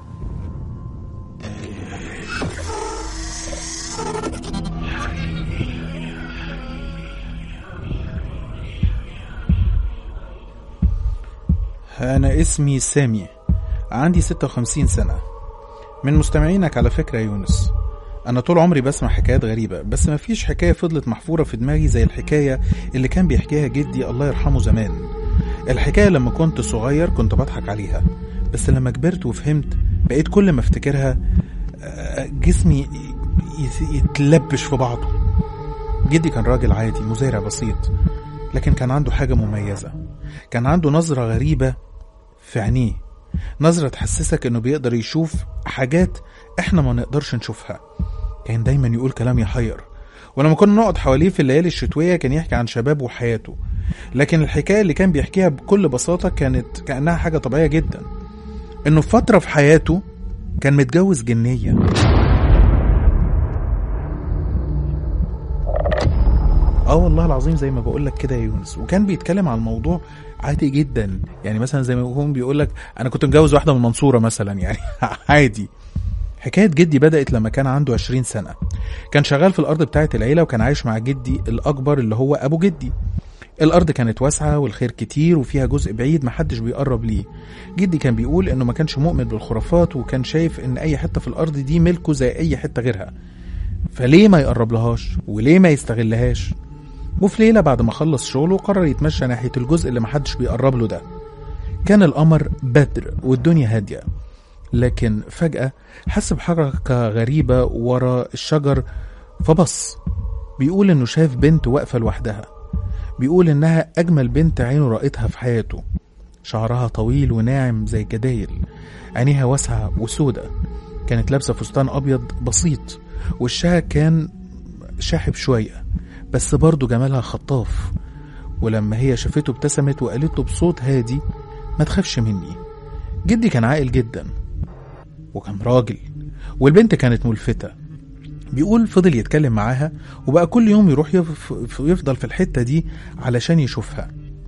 أنا اسمي سامي عندي 56 سنة من مستمعينك على فكرة يا يونس أنا طول عمري بسمع حكايات غريبة بس مفيش حكاية فضلت محفورة في دماغي زي الحكاية اللي كان بيحكيها جدي الله يرحمه زمان الحكاية لما كنت صغير كنت بضحك عليها بس لما كبرت وفهمت بقيت كل ما افتكرها آه، جسمي ي- ي- يتلبش في بعضه جدي كان راجل عادي مزارع بسيط لكن كان عنده حاجة مميزة كان عنده نظرة غريبة في عينيه نظرة تحسسك انه بيقدر يشوف حاجات احنا ما نقدرش نشوفها كان دايما يقول كلام يحير ولما كنا نقعد حواليه في الليالي الشتوية كان يحكي عن شبابه وحياته لكن الحكاية اللي كان بيحكيها بكل بساطة كانت كأنها حاجة طبيعية جدا انه في فترة في حياته كان متجوز جنية اه والله العظيم زي ما بقول لك كده يا يونس وكان بيتكلم عن الموضوع عادي جدا يعني مثلا زي ما يكون بيقول لك انا كنت متجوز واحده من المنصوره مثلا يعني عادي حكايه جدي بدات لما كان عنده 20 سنه كان شغال في الارض بتاعه العيله وكان عايش مع جدي الاكبر اللي هو ابو جدي الارض كانت واسعه والخير كتير وفيها جزء بعيد محدش بيقرب ليه جدي كان بيقول انه ما كانش مؤمن بالخرافات وكان شايف ان اي حته في الارض دي ملكه زي اي حته غيرها فليه ما يقرب لهاش وليه ما يستغلهاش وفي ليلة بعد ما خلص شغله قرر يتمشى ناحية الجزء اللي محدش بيقرب له ده كان القمر بدر والدنيا هادية لكن فجأة حس بحركة غريبة ورا الشجر فبص بيقول انه شاف بنت واقفة لوحدها بيقول انها اجمل بنت عينه رأتها في حياته شعرها طويل وناعم زي الجدايل عينيها واسعة وسودة كانت لابسة فستان أبيض بسيط وشها كان شاحب شوية بس برضه جمالها خطاف ولما هي شافته ابتسمت وقالت له بصوت هادي ما تخافش مني جدي كان عاقل جدا وكان راجل والبنت كانت ملفتة بيقول فضل يتكلم معاها وبقى كل يوم يروح يف- يفضل في الحتة دي علشان يشوفها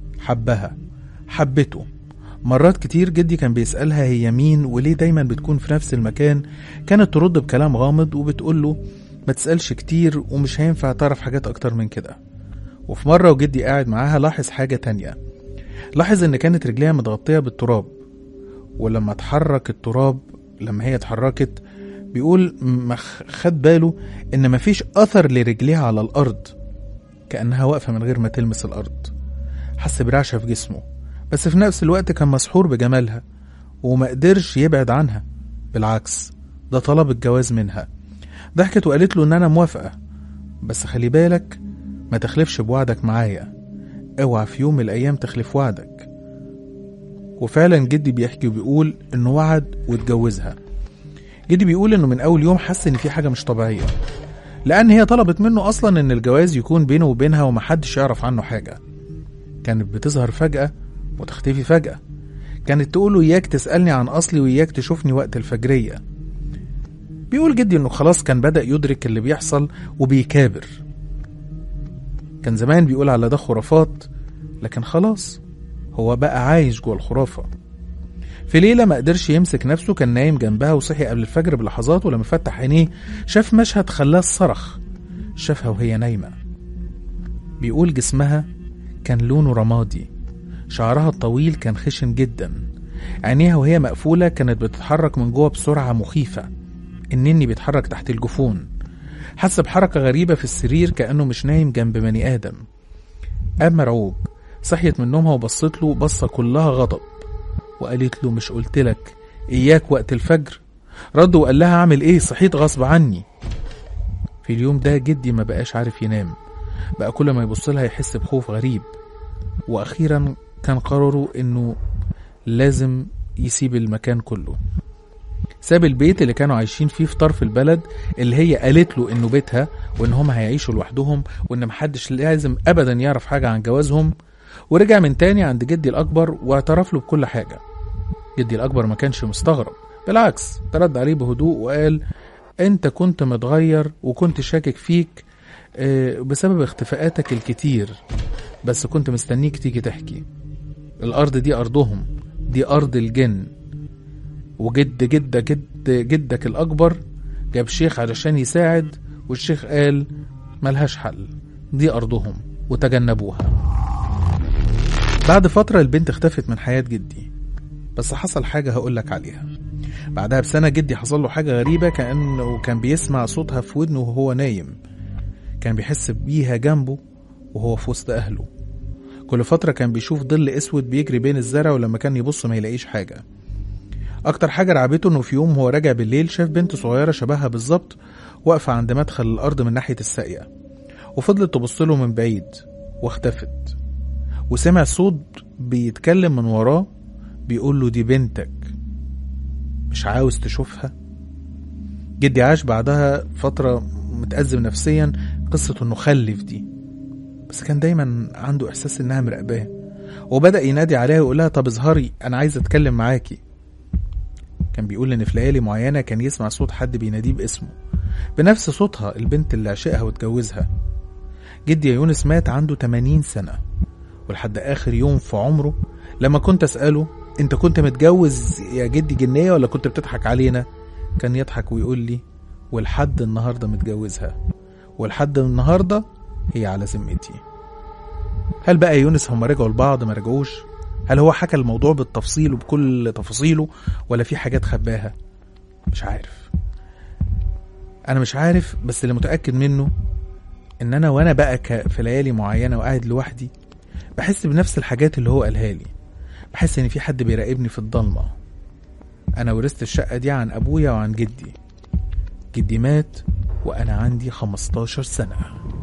حبها حبته مرات كتير جدي كان بيسألها هي مين وليه دايما بتكون في نفس المكان كانت ترد بكلام غامض وبتقول له ما تسألش كتير ومش هينفع تعرف حاجات أكتر من كده وفي مرة وجدي قاعد معاها لاحظ حاجة تانية لاحظ إن كانت رجليها متغطية بالتراب ولما اتحرك التراب لما هي اتحركت بيقول ما خ- خد باله إن مفيش أثر لرجليها على الأرض كأنها واقفة من غير ما تلمس الأرض حس برعشة في جسمه بس في نفس الوقت كان مسحور بجمالها وما قدرش يبعد عنها بالعكس ده طلب الجواز منها ضحكت وقالت له ان انا موافقة بس خلي بالك ما تخلفش بوعدك معايا اوعى في يوم من الايام تخلف وعدك وفعلا جدي بيحكي وبيقول انه وعد واتجوزها جدي بيقول انه من اول يوم حس ان في حاجة مش طبيعية لان هي طلبت منه اصلا ان الجواز يكون بينه وبينها ومحدش يعرف عنه حاجة كانت بتظهر فجأة وتختفي فجأة كانت تقوله إياك تسألني عن أصلي وإياك تشوفني وقت الفجرية بيقول جدي إنه خلاص كان بدأ يدرك اللي بيحصل وبيكابر كان زمان بيقول على ده خرافات لكن خلاص هو بقى عايش جوه الخرافة في ليلة ما قدرش يمسك نفسه كان نايم جنبها وصحي قبل الفجر بلحظات ولما فتح عينيه شاف مشهد خلاه صرخ شافها وهي نايمة بيقول جسمها كان لونه رمادي شعرها الطويل كان خشن جدا عينيها وهي مقفولة كانت بتتحرك من جوه بسرعة مخيفة النني بيتحرك تحت الجفون حس بحركة غريبة في السرير كأنه مش نايم جنب بني آدم قام مرعوب صحيت من نومها وبصت له بصة كلها غضب وقالت له مش قلتلك إياك وقت الفجر رد وقال لها أعمل إيه صحيت غصب عني في اليوم ده جدي ما بقاش عارف ينام بقى كل ما يبص لها يحس بخوف غريب واخيرا كان قرروا انه لازم يسيب المكان كله ساب البيت اللي كانوا عايشين فيه في طرف البلد اللي هي قالت له انه بيتها وان هم هيعيشوا لوحدهم وان محدش لازم ابدا يعرف حاجه عن جوازهم ورجع من تاني عند جدي الاكبر واعترف له بكل حاجه جدي الاكبر ما كانش مستغرب بالعكس ترد عليه بهدوء وقال انت كنت متغير وكنت شاكك فيك آه، بسبب اختفاءاتك الكتير بس كنت مستنيك تيجي تحكي الارض دي ارضهم دي ارض الجن وجد جد جد جدك الاكبر جاب شيخ علشان يساعد والشيخ قال ملهاش حل دي ارضهم وتجنبوها بعد فترة البنت اختفت من حياة جدي بس حصل حاجة هقولك عليها بعدها بسنة جدي حصل له حاجة غريبة كأنه كان بيسمع صوتها في ودنه وهو نايم كان بيحس بيها جنبه وهو في وسط أهله كل فترة كان بيشوف ظل أسود بيجري بين الزرع ولما كان يبص ما يلاقيش حاجة أكتر حاجة رعبته إنه في يوم وهو راجع بالليل شاف بنت صغيرة شبهها بالظبط واقفة عند مدخل الأرض من ناحية الساقية وفضلت تبص له من بعيد واختفت وسمع صوت بيتكلم من وراه بيقول له دي بنتك مش عاوز تشوفها جدي عاش بعدها فترة متأزم نفسيا قصة انه خلف دي بس كان دايما عنده احساس انها مراقباه وبدأ ينادي عليها ويقول لها طب اظهري انا عايز اتكلم معاكي كان بيقول ان في ليالي معينة كان يسمع صوت حد بيناديه باسمه بنفس صوتها البنت اللي عشقها واتجوزها جدي يا يونس مات عنده 80 سنة ولحد آخر يوم في عمره لما كنت أسأله أنت كنت متجوز يا جدي جنية ولا كنت بتضحك علينا كان يضحك ويقول لي ولحد النهاردة متجوزها ولحد النهاردة هي على ذمتي هل بقى يونس هم رجعوا لبعض ما رجعوش هل هو حكى الموضوع بالتفصيل وبكل تفاصيله ولا في حاجات خباها مش عارف انا مش عارف بس اللي متاكد منه ان انا وانا بقى ك- في ليالي معينه وقاعد لوحدي بحس بنفس الحاجات اللي هو قالها لي بحس ان في حد بيراقبني في الضلمه انا ورثت الشقه دي عن ابويا وعن جدي جدي مات وانا عندي 15 سنه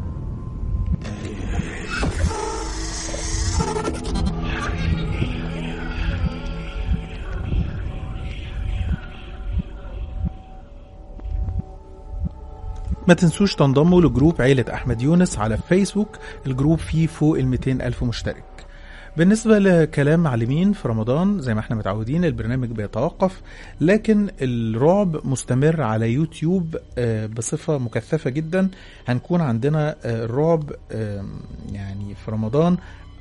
ما تنسوش تنضموا لجروب عيلة أحمد يونس على فيسبوك الجروب فيه فوق ال 200 ألف مشترك بالنسبة لكلام معلمين في رمضان زي ما احنا متعودين البرنامج بيتوقف لكن الرعب مستمر على يوتيوب آه، بصفة مكثفة جدا هنكون عندنا آه، الرعب آه، يعني في رمضان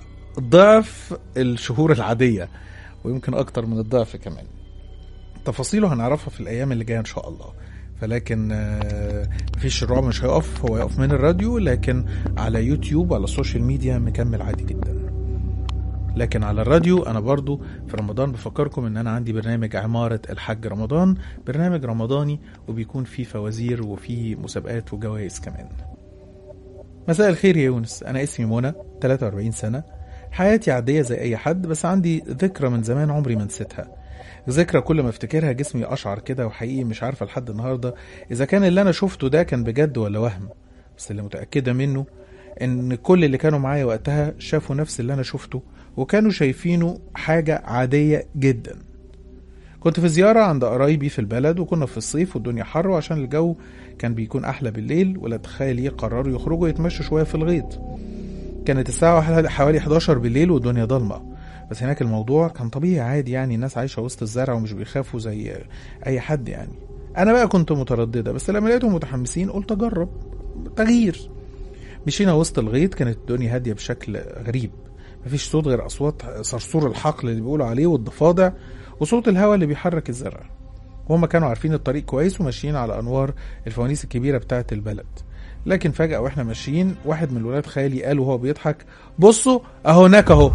ضعف الشهور العادية ويمكن أكتر من الضعف كمان تفاصيله هنعرفها في الأيام اللي جاية إن شاء الله فلكن آه، مفيش الرعب مش هيقف هو يقف من الراديو لكن على يوتيوب وعلى السوشيال ميديا مكمل عادي جدا لكن على الراديو انا برضو في رمضان بفكركم ان انا عندي برنامج عمارة الحج رمضان برنامج رمضاني وبيكون فيه فوازير وفيه مسابقات وجوائز كمان مساء الخير يا يونس انا اسمي منى 43 سنة حياتي عادية زي اي حد بس عندي ذكرى من زمان عمري ما نسيتها ذكرى كل ما افتكرها جسمي اشعر كده وحقيقي مش عارفه لحد النهارده اذا كان اللي انا شفته ده كان بجد ولا وهم بس اللي متاكده منه ان كل اللي كانوا معايا وقتها شافوا نفس اللي انا شفته وكانوا شايفينه حاجه عاديه جدا كنت في زيارة عند قرايبي في البلد وكنا في الصيف والدنيا حر وعشان الجو كان بيكون أحلى بالليل ولاد خالي قرروا يخرجوا يتمشوا شوية في الغيط كانت الساعة حوالي 11 بالليل والدنيا ضلمة بس هناك الموضوع كان طبيعي عادي يعني الناس عايشة وسط الزرع ومش بيخافوا زي أي حد يعني أنا بقى كنت مترددة بس لما لقيتهم متحمسين قلت أجرب تغيير مشينا وسط الغيط كانت الدنيا هادية بشكل غريب مفيش صوت غير أصوات صرصور الحقل اللي بيقولوا عليه والضفادع وصوت الهواء اللي بيحرك الزرع وهم كانوا عارفين الطريق كويس وماشيين على أنوار الفوانيس الكبيرة بتاعة البلد لكن فجأة واحنا ماشيين واحد من ولاد خالي قال وهو بيضحك بصوا اهو هناك اهو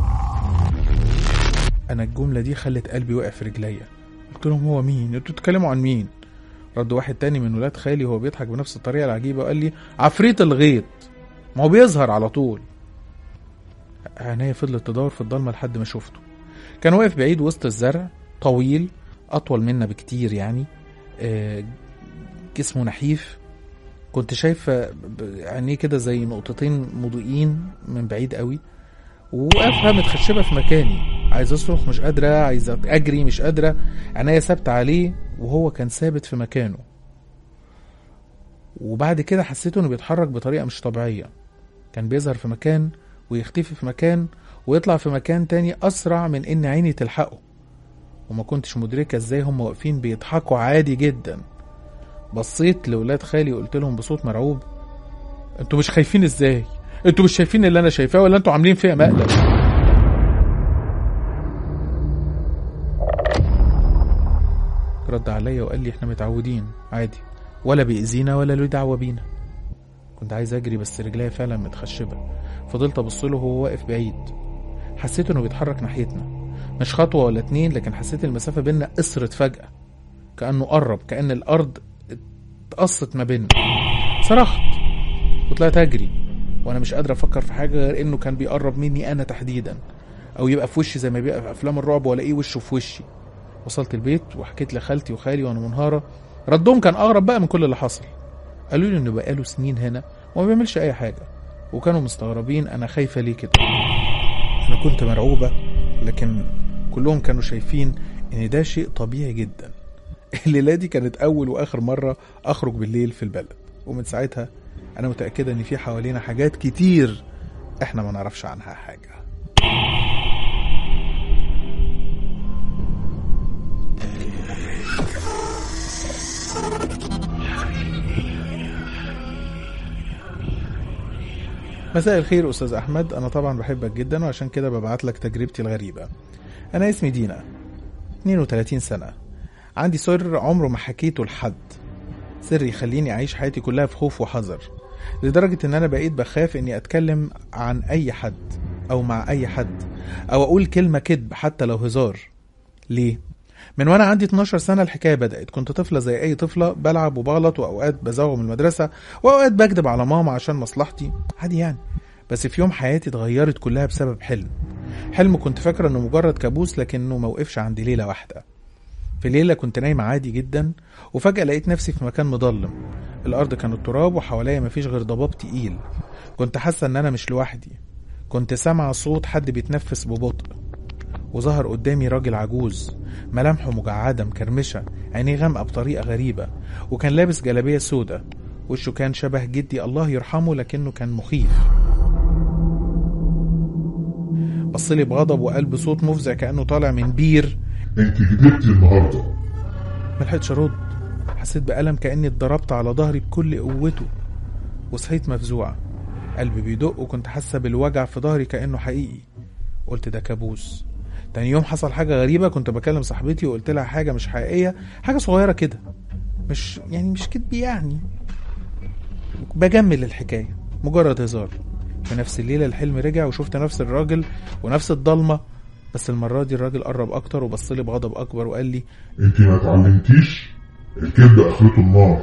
انا الجملة دي خلت قلبي وقع في رجليا قلت لهم هو مين انتوا بتتكلموا عن مين رد واحد تاني من ولاد خالي وهو بيضحك بنفس الطريقة العجيبة وقال لي عفريت الغيط ما هو بيظهر على طول عينيا فضلت تدور في الضلمة لحد ما شفته كان واقف بعيد وسط الزرع طويل أطول منا بكتير يعني آه، جسمه نحيف كنت شايفة ب- عينيه كده زي نقطتين مضيئين من بعيد قوي وواقفة متخشبة في مكاني عايز اصرخ مش قادرة عايز اجري مش قادرة عينيا ثابتة عليه وهو كان ثابت في مكانه وبعد كده حسيته انه بيتحرك بطريقة مش طبيعية كان بيظهر في مكان ويختفي في مكان ويطلع في مكان تاني اسرع من ان عيني تلحقه وما كنتش مدركة ازاي هم واقفين بيضحكوا عادي جدا بصيت لولاد خالي وقلت لهم بصوت مرعوب انتوا مش خايفين ازاي انتوا مش شايفين اللي انا شايفاه ولا انتوا عاملين فيها مقلب رد عليا وقال لي احنا متعودين عادي ولا بيأذينا ولا له دعوة بينا كنت عايز اجري بس رجليا فعلا متخشبة فضلت ابص له وهو واقف بعيد حسيت انه بيتحرك ناحيتنا مش خطوة ولا اتنين لكن حسيت المسافة بينا قصرت فجأة كأنه قرب كأن الأرض اتقصت ما بيننا صرخت وطلعت أجري وأنا مش قادر أفكر في حاجة غير إنه كان بيقرب مني أنا تحديدا أو يبقى في وشي زي ما بيبقى في أفلام الرعب وألاقيه وشه في وشي وصلت البيت وحكيت لخالتي وخالي وأنا منهارة ردهم كان أغرب بقى من كل اللي حصل قالوا لي إنه بقاله سنين هنا وما بيعملش أي حاجة وكانوا مستغربين أنا خايفة ليه كده أنا كنت مرعوبة لكن كلهم كانوا شايفين ان ده شيء طبيعي جدا الليله دي كانت اول واخر مره اخرج بالليل في البلد ومن ساعتها انا متاكده ان في حوالينا حاجات كتير احنا ما نعرفش عنها حاجه مساء الخير استاذ احمد انا طبعا بحبك جدا وعشان كده ببعت لك تجربتي الغريبه انا اسمي دينا 32 سنه عندي سر عمره ما حكيته لحد سر يخليني اعيش حياتي كلها في خوف وحذر لدرجه ان انا بقيت بخاف اني اتكلم عن اي حد او مع اي حد او اقول كلمه كذب حتى لو هزار ليه من وانا عندي 12 سنه الحكايه بدات كنت طفله زي اي طفله بلعب وبغلط واوقات بزوغ من المدرسه واوقات بكذب على ماما عشان مصلحتي عادي يعني بس في يوم حياتي اتغيرت كلها بسبب حلم حلم كنت فاكره انه مجرد كابوس لكنه ما وقفش عندي ليله واحده في ليله كنت نايم عادي جدا وفجاه لقيت نفسي في مكان مظلم الارض كانت تراب وحواليا مفيش غير ضباب تقيل كنت حاسه ان انا مش لوحدي كنت سامعه صوت حد بيتنفس ببطء وظهر قدامي راجل عجوز ملامحه مجعدة مكرمشة عينيه غامقة بطريقة غريبة وكان لابس جلابية سودة وشه كان شبه جدي الله يرحمه لكنه كان مخيف بصلي بغضب وقال بصوت مفزع كأنه طالع من بير انت كدبتي النهارده ملحقتش ارد حسيت بألم كأني اتضربت على ظهري بكل قوته وصحيت مفزوعة قلبي بيدق وكنت حاسة بالوجع في ظهري كأنه حقيقي قلت ده كابوس تاني يوم حصل حاجة غريبة كنت بكلم صاحبتي وقلت لها حاجة مش حقيقية حاجة صغيرة كده مش يعني مش كدب يعني بجمل الحكاية مجرد هزار في نفس الليلة الحلم رجع وشفت نفس الراجل ونفس الضلمة بس المرة دي الراجل قرب أكتر وبصلي بغضب أكبر وقال لي انت ما اتعلمتيش الكذب اخرته النار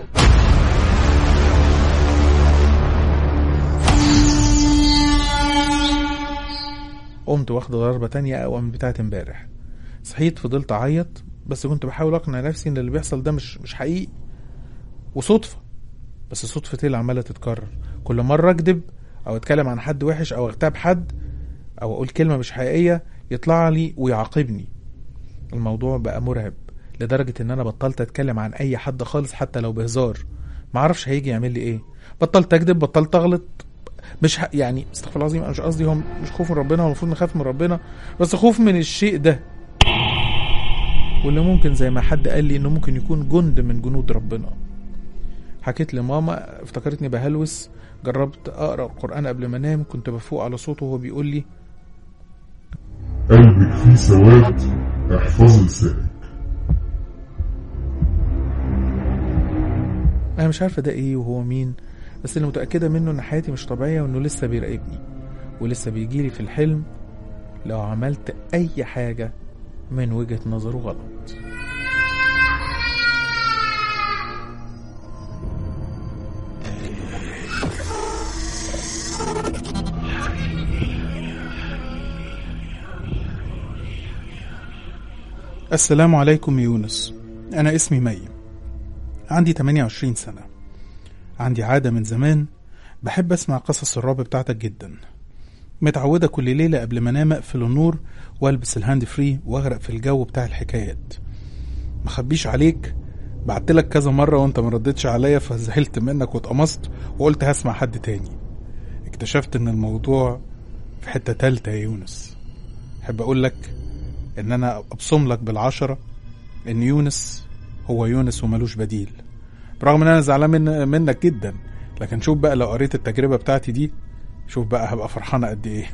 قمت واخد ضربة تانية أقوى من بتاعة امبارح صحيت فضلت أعيط بس كنت بحاول أقنع نفسي إن اللي بيحصل ده مش مش حقيقي وصدفة بس صدفتي اللي عمالة تتكرر كل مرة أكذب أو أتكلم عن حد وحش أو أغتاب حد أو أقول كلمة مش حقيقية يطلع لي ويعاقبني الموضوع بقى مرعب لدرجة إن أنا بطلت أتكلم عن أي حد خالص حتى لو بهزار معرفش هيجي يعمل لي إيه بطلت أكذب بطلت أغلط مش ح... يعني استغفر الله العظيم انا مش قصدي هم مش خوف من ربنا هو المفروض نخاف من ربنا بس خوف من الشيء ده واللي ممكن زي ما حد قال لي انه ممكن يكون جند من جنود ربنا حكيت لماما افتكرتني بهلوس جربت اقرا القران قبل ما انام كنت بفوق على صوته وهو بيقول لي قلبك فيه سواد احفظي لسانك انا مش عارفه ده ايه وهو مين بس اللي متاكده منه ان حياتي مش طبيعيه وانه لسه بيراقبني ولسه بيجيلي في الحلم لو عملت اي حاجه من وجهه نظره غلط السلام عليكم يونس أنا اسمي مي عندي 28 سنة عندي عادة من زمان بحب أسمع قصص الرعب بتاعتك جدا متعودة كل ليلة قبل ما انام اقفل النور والبس الهاند فري واغرق في الجو بتاع الحكايات مخبيش عليك بعتلك كذا مرة وانت مردتش عليا فزعلت منك واتقمصت وقلت هسمع حد تاني اكتشفت ان الموضوع في حتة تالتة يا يونس احب اقول لك ان انا ابصم لك بالعشرة ان يونس هو يونس وملوش بديل برغم ان انا زعلان من منك جدا لكن شوف بقى لو قريت التجربة بتاعتي دي شوف بقى هبقى فرحانة قد ايه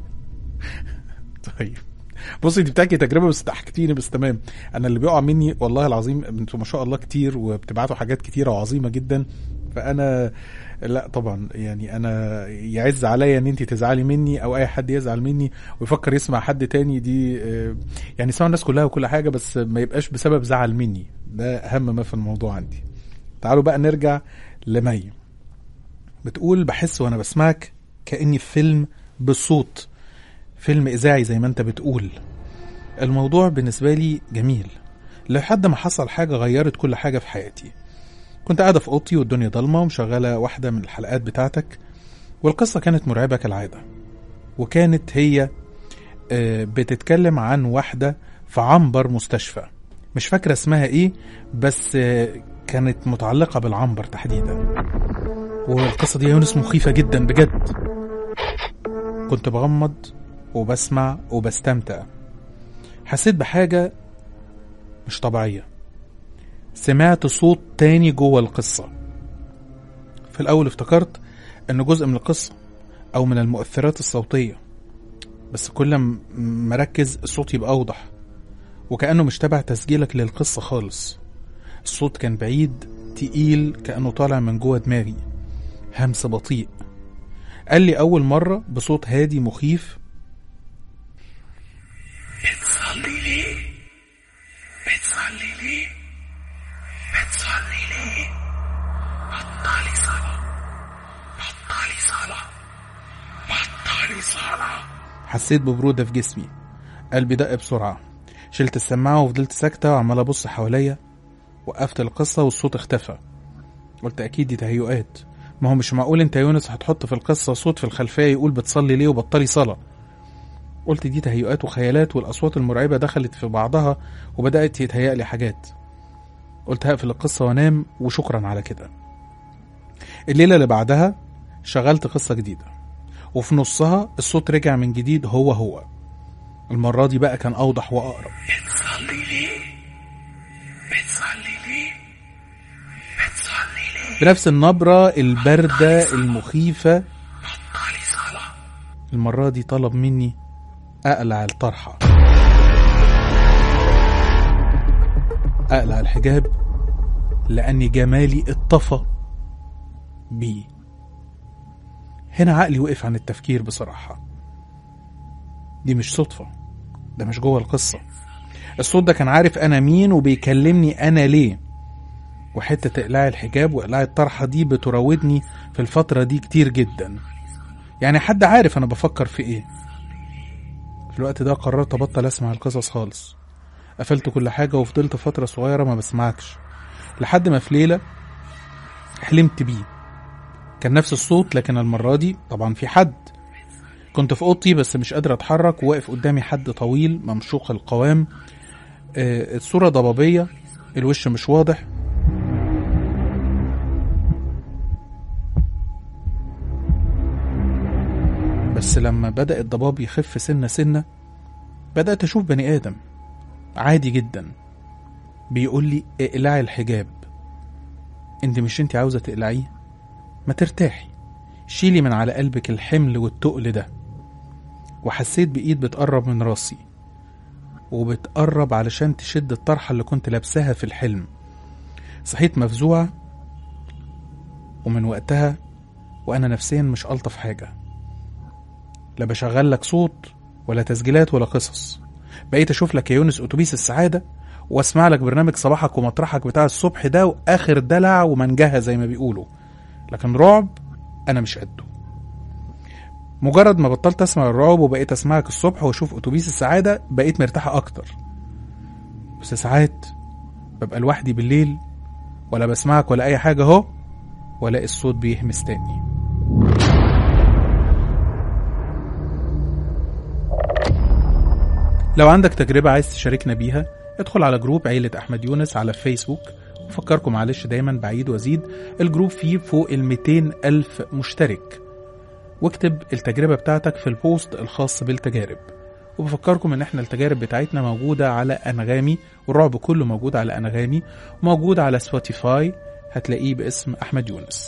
طيب بصي دي بتحكي تجربه بس ضحكتيني بس تمام انا اللي بيقع مني والله العظيم انتوا ما شاء الله كتير وبتبعتوا حاجات كتيره وعظيمه جدا فانا لا طبعا يعني انا يعز عليا ان انت تزعلي مني او اي حد يزعل مني ويفكر يسمع حد تاني دي آه، يعني يسمع الناس كلها وكل حاجه بس ما يبقاش بسبب زعل مني ده اهم ما في الموضوع عندي تعالوا بقى نرجع لمي بتقول بحس وانا بسمعك كاني في فيلم بالصوت فيلم اذاعي زي ما انت بتقول الموضوع بالنسبه لي جميل لحد ما حصل حاجه غيرت كل حاجه في حياتي كنت قاعده في اوضتي والدنيا ضلمه ومشغله واحده من الحلقات بتاعتك والقصه كانت مرعبه كالعاده وكانت هي آه، بتتكلم عن واحده في عنبر مستشفى مش فاكره اسمها ايه بس آه، كانت متعلقه بالعنبر تحديدا والقصه دي يا يونس مخيفه جدا بجد كنت بغمض وبسمع وبستمتع حسيت بحاجة مش طبيعية سمعت صوت تاني جوه القصة في الأول افتكرت إنه جزء من القصة أو من المؤثرات الصوتية بس كل م- ما ركز الصوت يبقى أوضح وكأنه مش تبع تسجيلك للقصة خالص الصوت كان بعيد تقيل كأنه طالع من جوه دماغي همس بطيء قال لي أول مرة بصوت هادي مخيف بتصلي ليه؟ بتصلي ليه؟ بتصلي ليه؟ بطلي صلاة بطلي صلاة بطلي صلاة حسيت ببرودة في جسمي قلبي دق بسرعة شلت السماعة وفضلت ساكتة وعمال أبص حواليا وقفت القصة والصوت اختفى قلت أكيد دي تهيؤات ما هو مش معقول أنت يا يونس هتحط في القصة صوت في الخلفية يقول بتصلي ليه وبطلي صلاة قلت دي تهيؤات وخيالات والأصوات المرعبة دخلت في بعضها وبدأت يتهيأ لي حاجات قلت هقفل القصة وانام وشكرا على كده الليلة اللي بعدها شغلت قصة جديدة وفي نصها الصوت رجع من جديد هو هو المرة دي بقى كان أوضح وأقرب بتصلي ليه؟ بتصلي ليه؟ بتصلي ليه؟ بنفس النبرة الباردة المخيفة بطلي صلاة المرة دي طلب مني أقلع الطرحة أقلع الحجاب لأن جمالي اتطفى بيه هنا عقلي وقف عن التفكير بصراحة دي مش صدفة ده مش جوه القصة الصوت ده كان عارف أنا مين وبيكلمني أنا ليه وحتة إقلاع الحجاب وإقلاع الطرحة دي بتراودني في الفترة دي كتير جدا يعني حد عارف أنا بفكر في إيه في الوقت ده قررت أبطل أسمع القصص خالص قفلت كل حاجة وفضلت فترة صغيرة ما بسمعكش لحد ما في ليلة حلمت بيه كان نفس الصوت لكن المرة دي طبعا في حد كنت في اوضتي بس مش قادر اتحرك وواقف قدامي حد طويل ممشوق القوام آه، الصورة ضبابية الوش مش واضح بس لما بدأ الضباب يخف سنة سنة بدأت أشوف بني آدم عادي جدا بيقول لي اقلعي الحجاب انت مش انت عاوزة تقلعيه ما ترتاحي شيلي من على قلبك الحمل والتقل ده وحسيت بإيد بتقرب من راسي وبتقرب علشان تشد الطرحة اللي كنت لابساها في الحلم صحيت مفزوعة ومن وقتها وأنا نفسيا مش ألطف حاجة لا بشغل لك صوت ولا تسجيلات ولا قصص بقيت أشوف لك يا يونس أتوبيس السعادة واسمع لك برنامج صباحك ومطرحك بتاع الصبح ده واخر دلع ومنجهة زي ما بيقولوا لكن رعب انا مش قده مجرد ما بطلت اسمع الرعب وبقيت اسمعك الصبح واشوف اتوبيس السعادة بقيت مرتاحة اكتر بس ساعات ببقى لوحدي بالليل ولا بسمعك ولا اي حاجة اهو والاقي الصوت بيهمس تاني لو عندك تجربة عايز تشاركنا بيها ادخل على جروب عيلة أحمد يونس على فيسبوك وفكركم معلش دايما بعيد وازيد الجروب فيه فوق ال 200 ألف مشترك واكتب التجربة بتاعتك في البوست الخاص بالتجارب وبفكركم ان احنا التجارب بتاعتنا موجودة على انغامي والرعب كله موجود على انغامي وموجود على سبوتيفاي هتلاقيه باسم احمد يونس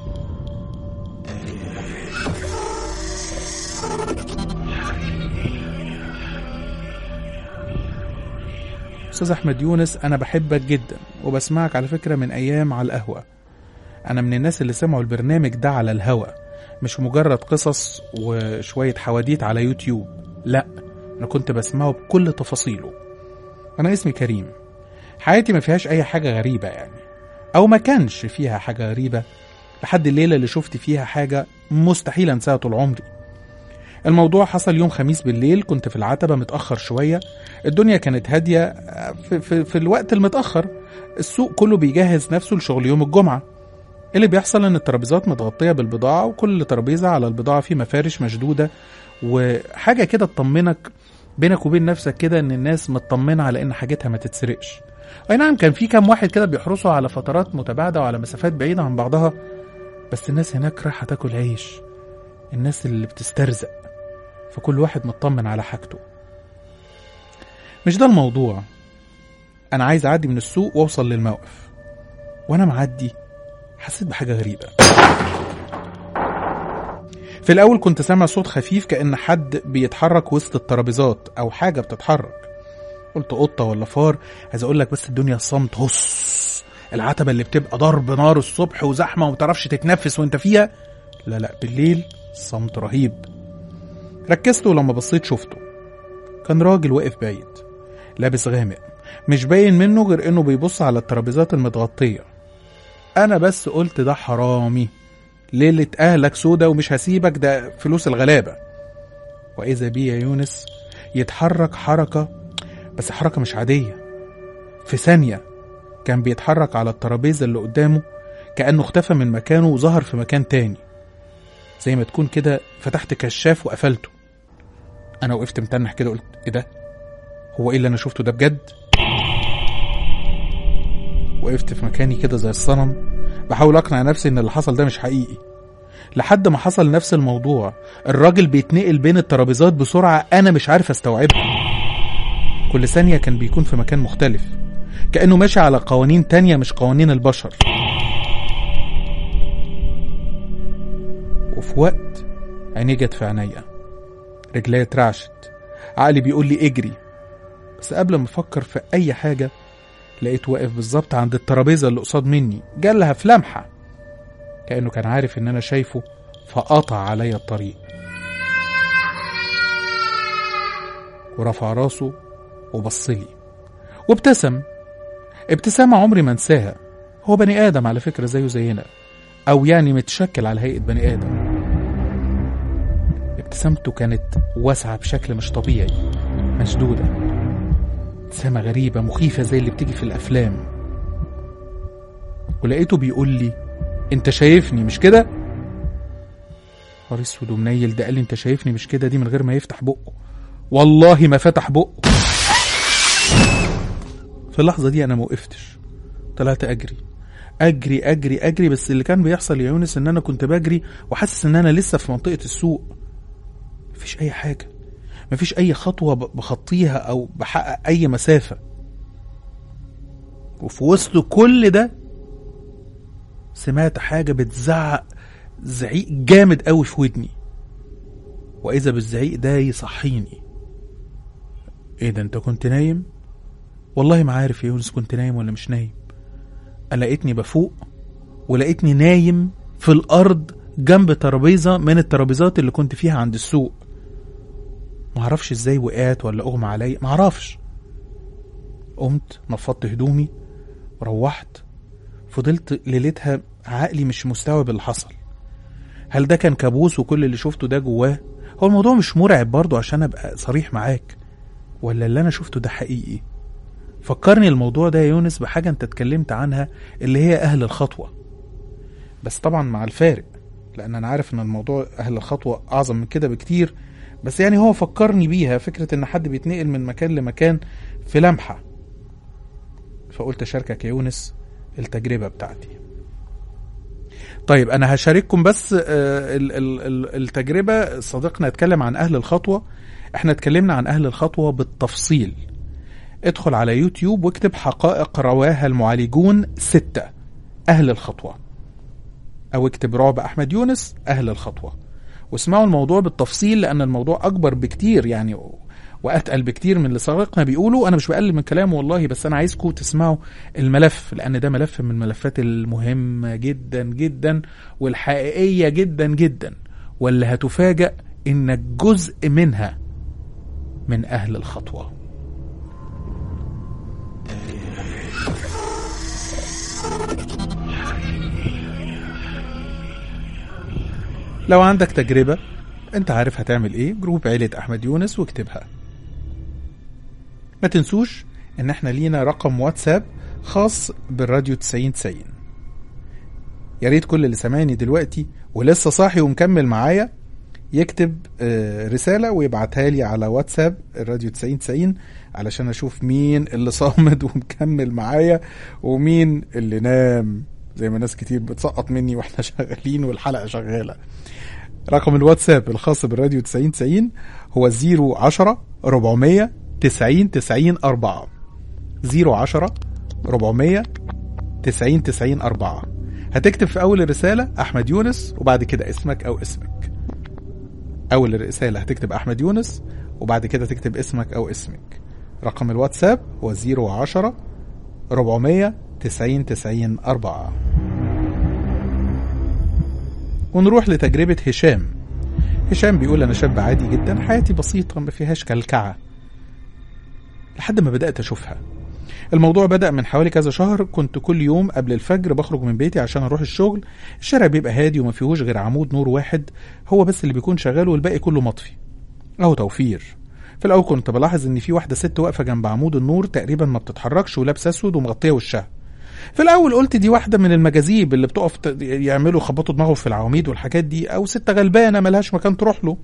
استاذ احمد يونس انا بحبك جدا وبسمعك على فكرة من ايام على القهوة انا من الناس اللي سمعوا البرنامج ده على الهوا مش مجرد قصص وشوية حواديت على يوتيوب لا انا كنت بسمعه بكل تفاصيله انا اسمي كريم حياتي ما فيهاش اي حاجة غريبة يعني او ما كانش فيها حاجة غريبة لحد الليلة اللي شفت فيها حاجة مستحيل انساها طول عمري الموضوع حصل يوم خميس بالليل كنت في العتبة متأخر شوية الدنيا كانت هادية في, في, في الوقت المتأخر السوق كله بيجهز نفسه لشغل يوم الجمعة اللي بيحصل ان الترابيزات متغطية بالبضاعة وكل ترابيزة على البضاعة فيه مفارش مشدودة وحاجة كده تطمنك بينك وبين نفسك كده ان الناس مطمنة على ان حاجتها ما تتسرقش اي نعم كان في كام واحد كده بيحرسوا على فترات متباعدة وعلى مسافات بعيدة عن بعضها بس الناس هناك رايحة تاكل عيش الناس اللي بتسترزق فكل واحد مطمن على حاجته مش ده الموضوع انا عايز اعدي من السوق واوصل للموقف وانا معدي حسيت بحاجة غريبة في الأول كنت سامع صوت خفيف كأن حد بيتحرك وسط الترابيزات أو حاجة بتتحرك قلت قطة ولا فار عايز أقول لك بس الدنيا صمت هص العتبة اللي بتبقى ضرب نار الصبح وزحمة ومتعرفش تتنفس وانت فيها لا لا بالليل صمت رهيب ركزت ولما بصيت شفته كان راجل واقف بعيد لابس غامق مش باين منه غير انه بيبص على الترابيزات المتغطيه انا بس قلت ده حرامي ليلة اهلك سودا ومش هسيبك ده فلوس الغلابة واذا بيه يا يونس يتحرك حركة بس حركة مش عادية في ثانية كان بيتحرك على الترابيزة اللي قدامه كأنه اختفى من مكانه وظهر في مكان تاني زي ما تكون كده فتحت كشاف وقفلته انا وقفت متنح كده قلت ايه ده هو ايه اللي انا شفته ده بجد وقفت في مكاني كده زي الصنم بحاول اقنع نفسي ان اللي حصل ده مش حقيقي لحد ما حصل نفس الموضوع الراجل بيتنقل بين الترابيزات بسرعة انا مش عارف استوعبها كل ثانية كان بيكون في مكان مختلف كأنه ماشي على قوانين تانية مش قوانين البشر وفي وقت عيني جت في عينيا رجليا اترعشت عقلي بيقول لي اجري بس قبل ما افكر في اي حاجة لقيت واقف بالظبط عند الترابيزة اللي قصاد مني جالها في لمحة كأنه كان عارف إن أنا شايفه فقطع عليا الطريق ورفع راسه وبصلي وابتسم ابتسامة عمري ما انساها هو بني آدم على فكرة زيه زينا أو يعني متشكل على هيئة بني آدم ابتسامته كانت واسعة بشكل مش طبيعي مشدودة ابتسامة غريبة مخيفة زي اللي بتيجي في الأفلام ولقيته بيقول لي انت شايفني مش كده نهار اسود ومنيل ده قال لي انت شايفني مش كده دي من غير ما يفتح بقه والله ما فتح بقه في اللحظة دي أنا موقفتش طلعت أجري أجري أجري أجري بس اللي كان بيحصل يا يونس إن أنا كنت بجري وحاسس إن أنا لسه في منطقة السوق مفيش أي حاجة مفيش أي خطوة ب- بخطيها أو بحقق أي مسافة وفي وسط كل ده سمعت حاجة بتزعق زعيق جامد قوي في ودني وإذا بالزعيق ده يصحيني إيه ده أنت كنت نايم؟ والله ما عارف يا يونس كنت نايم ولا مش نايم أنا لقيتني بفوق ولقيتني نايم في الأرض جنب ترابيزة من الترابيزات اللي كنت فيها عند السوق معرفش ازاي وقعت ولا اغمى عليا معرفش قمت نفضت هدومي وروحت فضلت ليلتها عقلي مش مستوعب اللي حصل هل ده كان كابوس وكل اللي شفته ده جواه هو الموضوع مش مرعب برضه عشان ابقى صريح معاك ولا اللي انا شفته ده حقيقي فكرني الموضوع ده يا يونس بحاجة انت اتكلمت عنها اللي هي اهل الخطوة بس طبعا مع الفارق لان انا عارف ان الموضوع اهل الخطوة اعظم من كده بكتير بس يعني هو فكرني بيها فكرة ان حد بيتنقل من مكان لمكان في لمحة فقلت اشاركك يا يونس التجربة بتاعتي طيب انا هشارككم بس آه، ال- ال- ال- التجربة صديقنا اتكلم عن اهل الخطوة احنا اتكلمنا عن اهل الخطوة بالتفصيل ادخل على يوتيوب واكتب حقائق رواها المعالجون ستة اهل الخطوة او اكتب رعب احمد يونس اهل الخطوة واسمعوا الموضوع بالتفصيل لان الموضوع اكبر بكتير يعني واتقل بكتير من اللي صديقنا بيقولوا انا مش بقلل من كلامه والله بس انا عايزكم تسمعوا الملف لان ده ملف من الملفات المهمه جدا جدا والحقيقيه جدا جدا واللي هتفاجأ انك جزء منها من اهل الخطوه لو عندك تجربة انت عارف هتعمل ايه جروب عيلة احمد يونس واكتبها ما تنسوش ان احنا لينا رقم واتساب خاص بالراديو 90 90 يا ريت كل اللي سامعني دلوقتي ولسه صاحي ومكمل معايا يكتب آه، رسالة ويبعتها لي على واتساب الراديو 90 90 علشان اشوف مين اللي صامد ومكمل معايا ومين اللي نام زي ما ناس كتير بتسقط مني واحنا شغالين والحلقة شغالة رقم الواتساب الخاص بالراديو 90 90 هو 010 400 90 90 4 010 400 90 90 4 هتكتب في أول الرسالة أحمد يونس وبعد كده اسمك أو اسمك أول الرسالة هتكتب أحمد يونس وبعد كده تكتب اسمك أو اسمك رقم الواتساب هو 010 400 90 90 4 ونروح لتجربة هشام هشام بيقول أنا شاب عادي جدا حياتي بسيطة ما فيهاش كلكعة لحد ما بدأت أشوفها الموضوع بدأ من حوالي كذا شهر كنت كل يوم قبل الفجر بخرج من بيتي عشان أروح الشغل الشارع بيبقى هادي وما فيهوش غير عمود نور واحد هو بس اللي بيكون شغال والباقي كله مطفي أهو توفير في الأول كنت بلاحظ إن في واحدة ست واقفة جنب عمود النور تقريبا ما بتتحركش ولابسة أسود ومغطية وشها في الاول قلت دي واحده من المجاذيب اللي بتقف ت- يعملوا يخبطوا دماغهم في العواميد والحاجات دي او ست غلبانه ملهاش مكان تروح له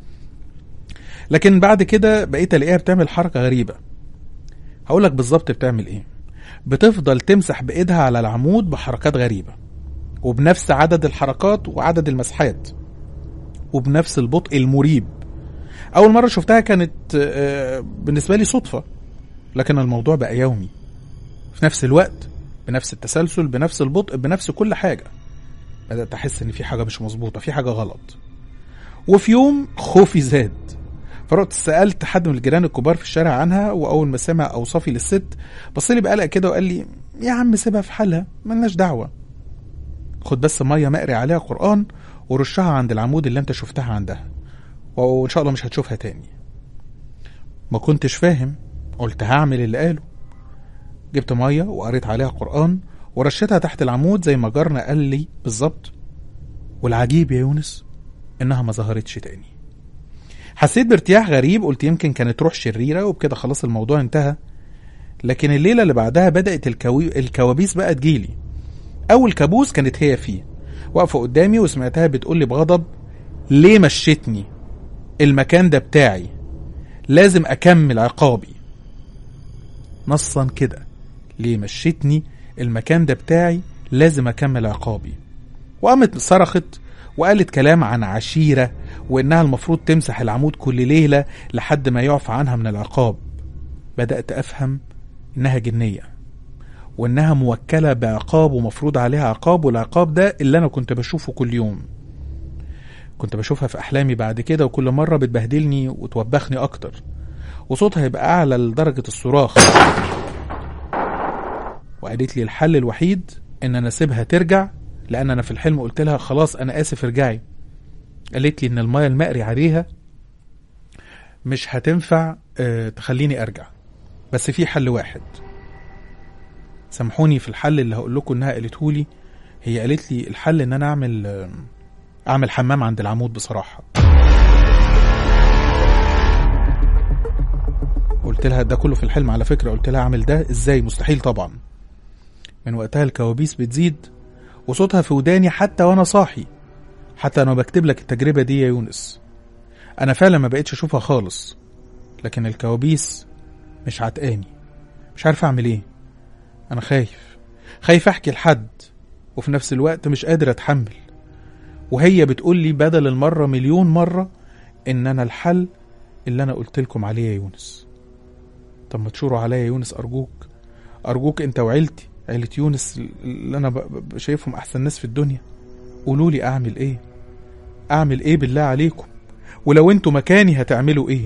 لكن بعد كده بقيت الاقيها بتعمل حركه غريبه هقول لك بالظبط بتعمل ايه بتفضل تمسح بايدها على العمود بحركات غريبه وبنفس عدد الحركات وعدد المسحات وبنفس البطء المريب اول مره شفتها كانت آه، بالنسبه لي صدفه لكن الموضوع بقى يومي في نفس الوقت بنفس التسلسل بنفس البطء بنفس كل حاجة بدأت أحس إن في حاجة مش مظبوطة في حاجة غلط وفي يوم خوفي زاد فرحت سألت حد من الجيران الكبار في الشارع عنها وأول ما سمع أوصافي للست بص لي بقلق كده وقال لي يا عم سيبها في حالها ملناش دعوة خد بس مية مقري عليها قرآن ورشها عند العمود اللي انت شفتها عندها وإن شاء الله مش هتشوفها تاني ما كنتش فاهم قلت هعمل اللي قاله جبت ميه وقريت عليها قرآن ورشيتها تحت العمود زي ما جارنا قال لي بالظبط والعجيب يا يونس انها ما ظهرتش تاني حسيت بارتياح غريب قلت يمكن كانت روح شريرة وبكده خلاص الموضوع انتهى لكن الليلة اللي بعدها بدأت الكوي... الكوابيس بقى تجيلي أول كابوس كانت هي فيه واقفة قدامي وسمعتها بتقول لي بغضب ليه مشيتني المكان ده بتاعي لازم أكمل عقابي نصا كده ليه مشيتني المكان ده بتاعي لازم أكمل عقابي وقامت صرخت وقالت كلام عن عشيرة وإنها المفروض تمسح العمود كل ليلة لحد ما يعفى عنها من العقاب بدأت أفهم إنها جنية وإنها موكلة بعقاب ومفروض عليها عقاب والعقاب ده اللي أنا كنت بشوفه كل يوم كنت بشوفها في أحلامي بعد كده وكل مرة بتبهدلني وتوبخني أكتر وصوتها يبقى أعلى لدرجة الصراخ وقالت لي الحل الوحيد إن أنا أسيبها ترجع لأن أنا في الحلم قلت لها خلاص أنا آسف ارجعي قالت لي إن المايه المقري عليها مش هتنفع آه، تخليني أرجع بس في حل واحد سامحوني في الحل اللي هقول لكم انها قالته لي هي قالت لي الحل ان انا اعمل آه، اعمل حمام عند العمود بصراحه قلت لها ده كله في الحلم على فكره قلت لها اعمل ده ازاي مستحيل طبعا من وقتها الكوابيس بتزيد وصوتها في وداني حتى وانا صاحي حتى انا بكتب لك التجربه دي يا يونس انا فعلا ما بقتش اشوفها خالص لكن الكوابيس مش عتقاني مش عارف اعمل ايه انا خايف خايف احكي لحد وفي نفس الوقت مش قادر اتحمل وهي بتقول لي بدل المرة مليون مرة ان انا الحل اللي انا قلت لكم عليه يا يونس طب ما تشوروا عليا يا يونس ارجوك ارجوك انت وعيلتي عيلة يونس اللي انا ب- ب- شايفهم احسن ناس في الدنيا قولوا لي اعمل ايه اعمل ايه بالله عليكم ولو انتوا مكاني هتعملوا ايه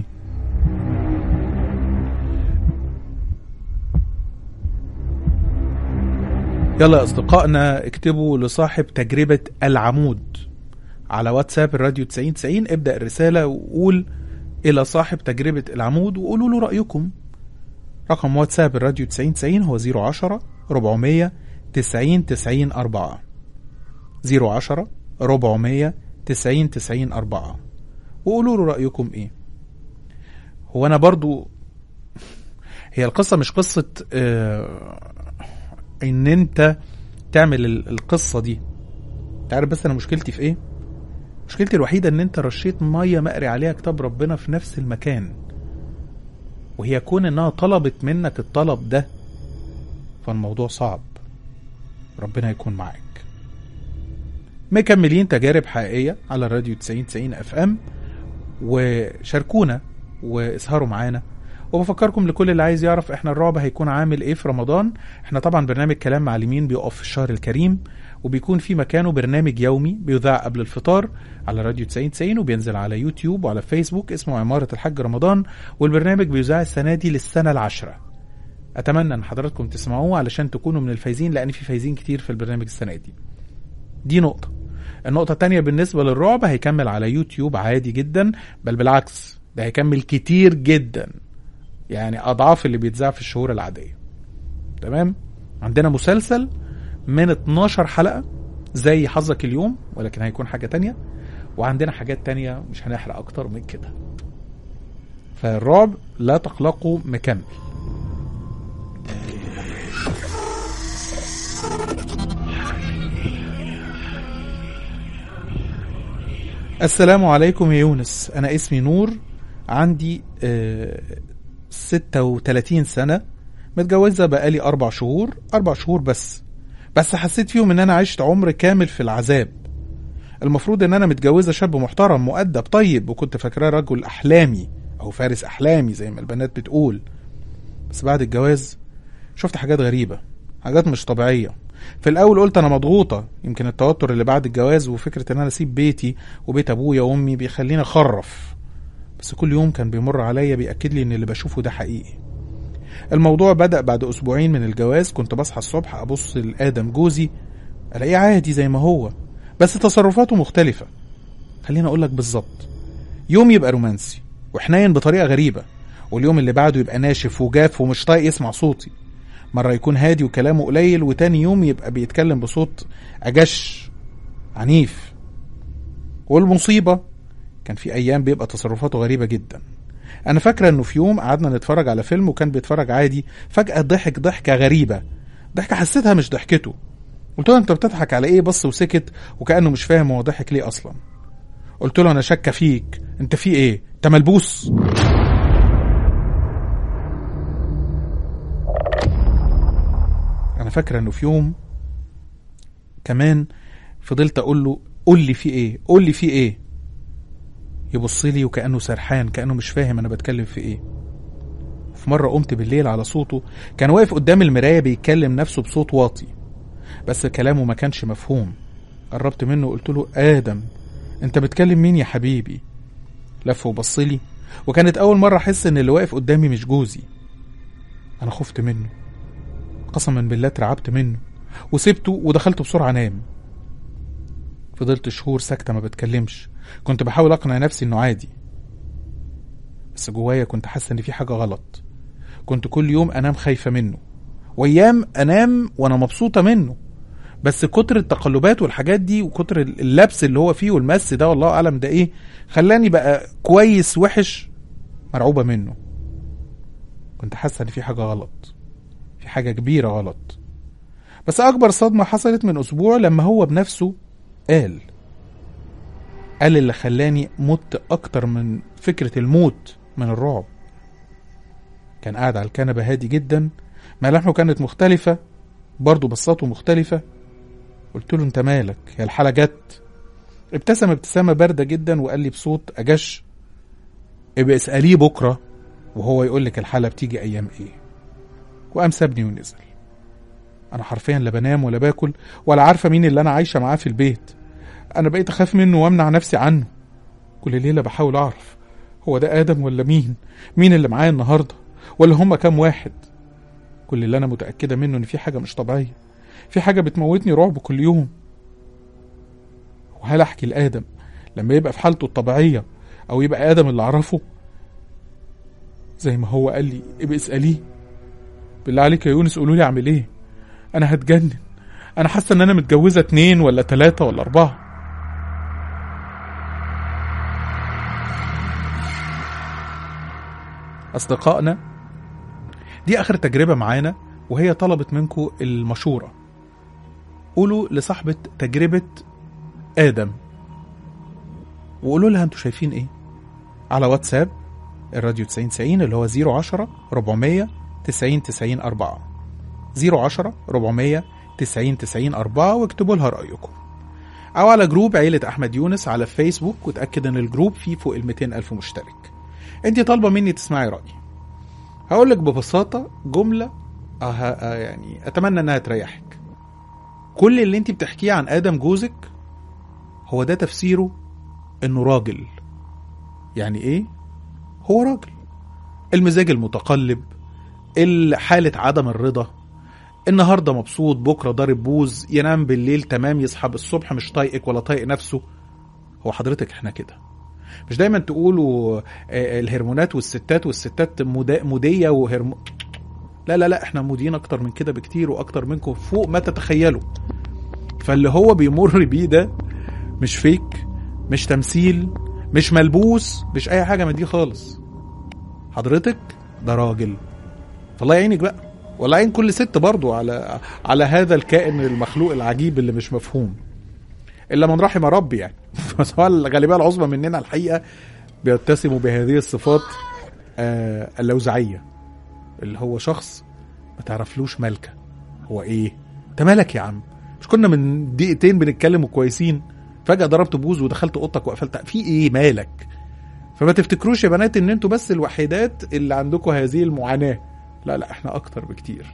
يلا يا اصدقائنا اكتبوا لصاحب تجربة العمود على واتساب الراديو 9090 ابدأ الرسالة وقول إلى صاحب تجربة العمود وقولوا له رأيكم رقم واتساب الراديو 9090 هو 010 400 90 90 4 010 400 90 90 4 وقولوا له رأيكم إيه هو أنا برضو هي القصة مش قصة آه ان انت تعمل ال- القصه دي انت عارف بس انا مشكلتي في ايه مشكلتي الوحيده ان انت رشيت ميه مقري عليها كتاب ربنا في نفس المكان وهي كون انها طلبت منك الطلب ده فالموضوع صعب ربنا يكون معاك مكملين تجارب حقيقيه على الراديو 90 90 اف ام وشاركونا واسهروا معانا وبفكركم لكل اللي عايز يعرف احنا الرعب هيكون عامل ايه في رمضان احنا طبعا برنامج كلام معلمين بيقف في الشهر الكريم وبيكون في مكانه برنامج يومي بيذاع قبل الفطار على راديو 90 90 وبينزل على يوتيوب وعلى فيسبوك اسمه عمارة الحاج رمضان والبرنامج بيذاع السنة دي للسنة العاشرة اتمنى ان حضراتكم تسمعوه علشان تكونوا من الفايزين لان في فايزين كتير في البرنامج السنة دي دي نقطة النقطة التانية بالنسبة للرعب هيكمل على يوتيوب عادي جدا بل بالعكس ده هيكمل كتير جدا يعني اضعاف اللي بيتذاع في الشهور العاديه تمام عندنا مسلسل من 12 حلقه زي حظك اليوم ولكن هيكون حاجه تانية وعندنا حاجات تانية مش هنحرق اكتر من كده فالرعب لا تقلقوا مكمل السلام عليكم يا يونس انا اسمي نور عندي آه 36 سنة متجوزة بقالي أربع شهور أربع شهور بس بس حسيت فيهم إن أنا عشت عمر كامل في العذاب المفروض إن أنا متجوزة شاب محترم مؤدب طيب وكنت فاكراه رجل أحلامي أو فارس أحلامي زي ما البنات بتقول بس بعد الجواز شفت حاجات غريبة حاجات مش طبيعية في الأول قلت أنا مضغوطة يمكن التوتر اللي بعد الجواز وفكرة إن أنا أسيب بيتي وبيت أبويا وأمي بيخليني أخرف بس كل يوم كان بيمر عليا بيأكد لي إن اللي بشوفه ده حقيقي الموضوع بدأ بعد أسبوعين من الجواز كنت بصحى الصبح أبص لآدم جوزي ألاقيه عادي زي ما هو بس تصرفاته مختلفة خليني أقولك بالظبط يوم يبقى رومانسي وحنين بطريقة غريبة واليوم اللي بعده يبقى ناشف وجاف ومش طايق يسمع صوتي مرة يكون هادي وكلامه قليل وتاني يوم يبقى بيتكلم بصوت أجش عنيف والمصيبة كان في أيام بيبقى تصرفاته غريبة جدا أنا فاكرة إنه في يوم قعدنا نتفرج على فيلم وكان بيتفرج عادي فجأة ضحك ضحكة غريبة ضحكة حسيتها مش ضحكته قلت له أنت بتضحك على إيه بص وسكت وكأنه مش فاهم هو ضحك ليه أصلا قلت له أنا شاكة فيك أنت في إيه أنت ملبوس أنا فاكرة إنه في يوم كمان فضلت أقول له قول لي في إيه قول لي في إيه يبص لي وكأنه سرحان كأنه مش فاهم أنا بتكلم في إيه في مرة قمت بالليل على صوته كان واقف قدام المراية بيتكلم نفسه بصوت واطي بس كلامه ما كانش مفهوم قربت منه وقلت له آدم أنت بتكلم مين يا حبيبي لف وبص لي وكانت أول مرة أحس إن اللي واقف قدامي مش جوزي أنا خفت منه قسما بالله اترعبت منه وسبته ودخلت بسرعة أنام فضلت شهور ساكتة ما بتكلمش كنت بحاول أقنع نفسي إنه عادي بس جوايا كنت حاسة إن في حاجة غلط كنت كل يوم أنام خايفة منه وأيام أنام وأنا مبسوطة منه بس كتر التقلبات والحاجات دي وكتر اللبس اللي هو فيه والمس ده والله أعلم ده إيه خلاني بقى كويس وحش مرعوبة منه كنت حاسة إن في حاجة غلط في حاجة كبيرة غلط بس أكبر صدمة حصلت من أسبوع لما هو بنفسه قال قال اللي خلاني مت اكتر من فكرة الموت من الرعب كان قاعد على الكنبة هادي جدا ملامحه كانت مختلفة برضه بصاته مختلفة قلت له انت مالك يا الحالة جت ابتسم ابتسامة باردة جدا وقال لي بصوت أجش ابقى اسأليه بكرة وهو يقول لك الحالة بتيجي أيام إيه وقام سابني ونزل أنا حرفيا لا بنام ولا باكل ولا عارفة مين اللي أنا عايشة معاه في البيت أنا بقيت أخاف منه وأمنع نفسي عنه كل ليلة بحاول أعرف هو ده آدم ولا مين مين اللي معايا النهاردة ولا هما كام واحد كل اللي أنا متأكدة منه إن في حاجة مش طبيعية في حاجة بتموتني رعب كل يوم وهل أحكي لآدم لما يبقى في حالته الطبيعية أو يبقى آدم اللي أعرفه زي ما هو قال لي ابقى اسأليه بالله عليك يا يونس قولوا لي أعمل إيه أنا هتجنن أنا حاسة إن أنا متجوزة اتنين ولا تلاتة ولا أربعة أصدقائنا دي آخر تجربة معانا وهي طلبت منكم المشورة قولوا لصاحبة تجربة آدم وقولوا لها انتوا شايفين ايه على واتساب الراديو 90 90 اللي هو 010 400 90 90 4 010 400 90 90 4 واكتبوا لها رأيكم أو على جروب عيلة أحمد يونس على فيسبوك وتأكد إن الجروب فيه فوق ال 200 ألف مشترك أنت طالبة مني تسمعي رأيي هقول لك ببساطة جملة أه أه يعني أتمنى إنها تريحك كل اللي أنت بتحكيه عن آدم جوزك هو ده تفسيره إنه راجل يعني إيه؟ هو راجل المزاج المتقلب حالة عدم الرضا النهارده مبسوط بكره ضارب بوز ينام بالليل تمام يصحى الصبح مش طايقك ولا طايق نفسه هو حضرتك احنا كده مش دايما تقولوا آه، الهرمونات والستات والستات مدا- مودية وهرمون لا لا لا احنا موديين اكتر من كده بكتير واكتر منكم فوق ما تتخيلوا فاللي هو بيمر بيه ده مش فيك مش تمثيل مش ملبوس مش اي حاجه من دي خالص حضرتك ده راجل فالله يعينك بقى والله يعين كل ست برضو على على هذا الكائن المخلوق العجيب اللي مش مفهوم الا من رحم ربي يعني فسواء الغالبيه العظمى مننا الحقيقه بيتسموا بهذه الصفات آه اللوزعيه اللي هو شخص ما تعرفلوش مالكه هو ايه انت مالك يا عم مش كنا من دقيقتين بنتكلم وكويسين فجاه ضربت بوز ودخلت اوضتك وقفلت في ايه مالك فما تفتكروش يا بنات ان انتوا بس الوحيدات اللي عندكم هذه المعاناه لا لا احنا اكتر بكتير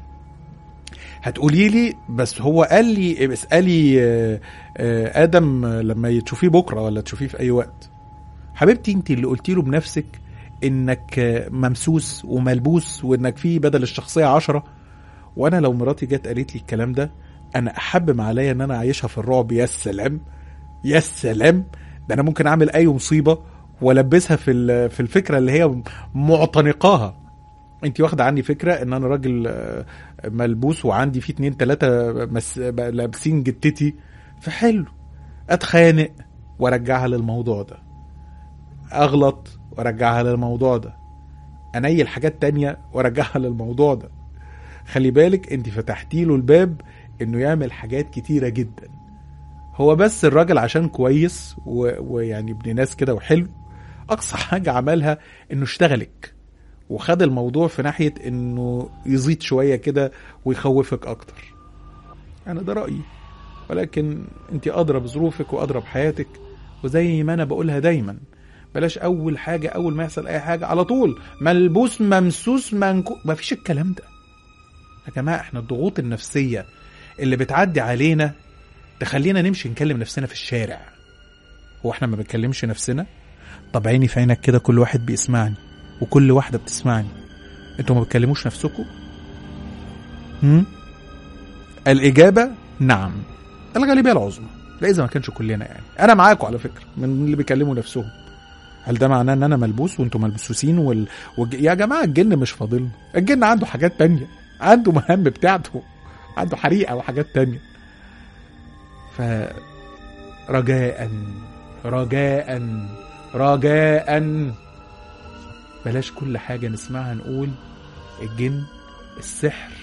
هتقولي لي بس هو قال لي اسالي آه، آه، ادم لما تشوفيه بكره ولا تشوفيه في اي وقت حبيبتي انت اللي قلتي له بنفسك انك آه، ممسوس وملبوس وانك في بدل الشخصيه عشرة وانا لو مراتي جت قالت لي الكلام ده انا احبم عليا ان انا اعيشها في الرعب يا سلام يا سلام ده انا ممكن اعمل اي مصيبه والبسها في ال- في الفكره اللي هي معتنقاها انت واخده عني فكره ان انا راجل آه، ملبوس وعندي فيه اتنين تلاته مس... لابسين جتتي فحلو اتخانق وارجعها للموضوع ده اغلط وارجعها للموضوع ده انيل حاجات تانية وارجعها للموضوع ده خلي بالك انت فتحتي له الباب انه يعمل حاجات كتيره جدا هو بس الراجل عشان كويس و... ويعني ابن ناس كده وحلو اقصى حاجه عملها انه اشتغلك وخد الموضوع في ناحيه انه يزيد شويه كده ويخوفك اكتر انا ده رايي ولكن انت ادرى بظروفك وادرى بحياتك وزي ما انا بقولها دايما بلاش اول حاجه اول ما يحصل اي حاجه على طول ملبوس ممسوس منكو مفيش الكلام ده يا جماعه احنا الضغوط النفسيه اللي بتعدي علينا تخلينا نمشي نكلم نفسنا في الشارع هو احنا ما بنكلمش نفسنا طب عيني في عينك كده كل واحد بيسمعني وكل واحده بتسمعني انتوا ما بتكلموش نفسكم هم؟ الاجابه نعم الغالبيه العظمى لا اذا ما كانش كلنا يعني انا معاكم على فكره من اللي بيكلموا نفسهم هل ده معناه ان انا ملبوس وانتم ملبوسين وال... والج... يا جماعه الجن مش فاضلنا الجن عنده حاجات تانية عنده مهام بتاعته عنده حريقه وحاجات تانية ف رجاء رجاء رجاء بلاش كل حاجه نسمعها نقول الجن السحر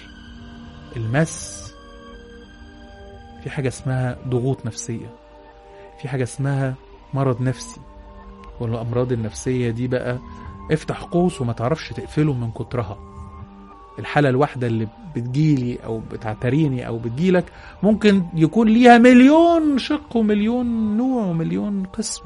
المس في حاجه اسمها ضغوط نفسيه في حاجه اسمها مرض نفسي والأمراض النفسية دي بقى افتح قوس وما تعرفش تقفله من كترها الحالة الواحدة اللي بتجيلي أو بتعتريني أو بتجيلك ممكن يكون ليها مليون شق ومليون نوع ومليون قسم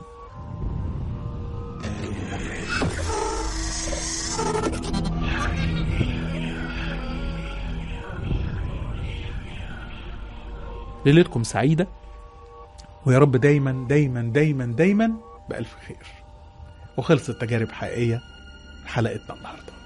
ليلتكم سعيدة ويا رب دايما دايما دايما دايما بألف خير وخلصت تجارب حقيقية حلقتنا النهارده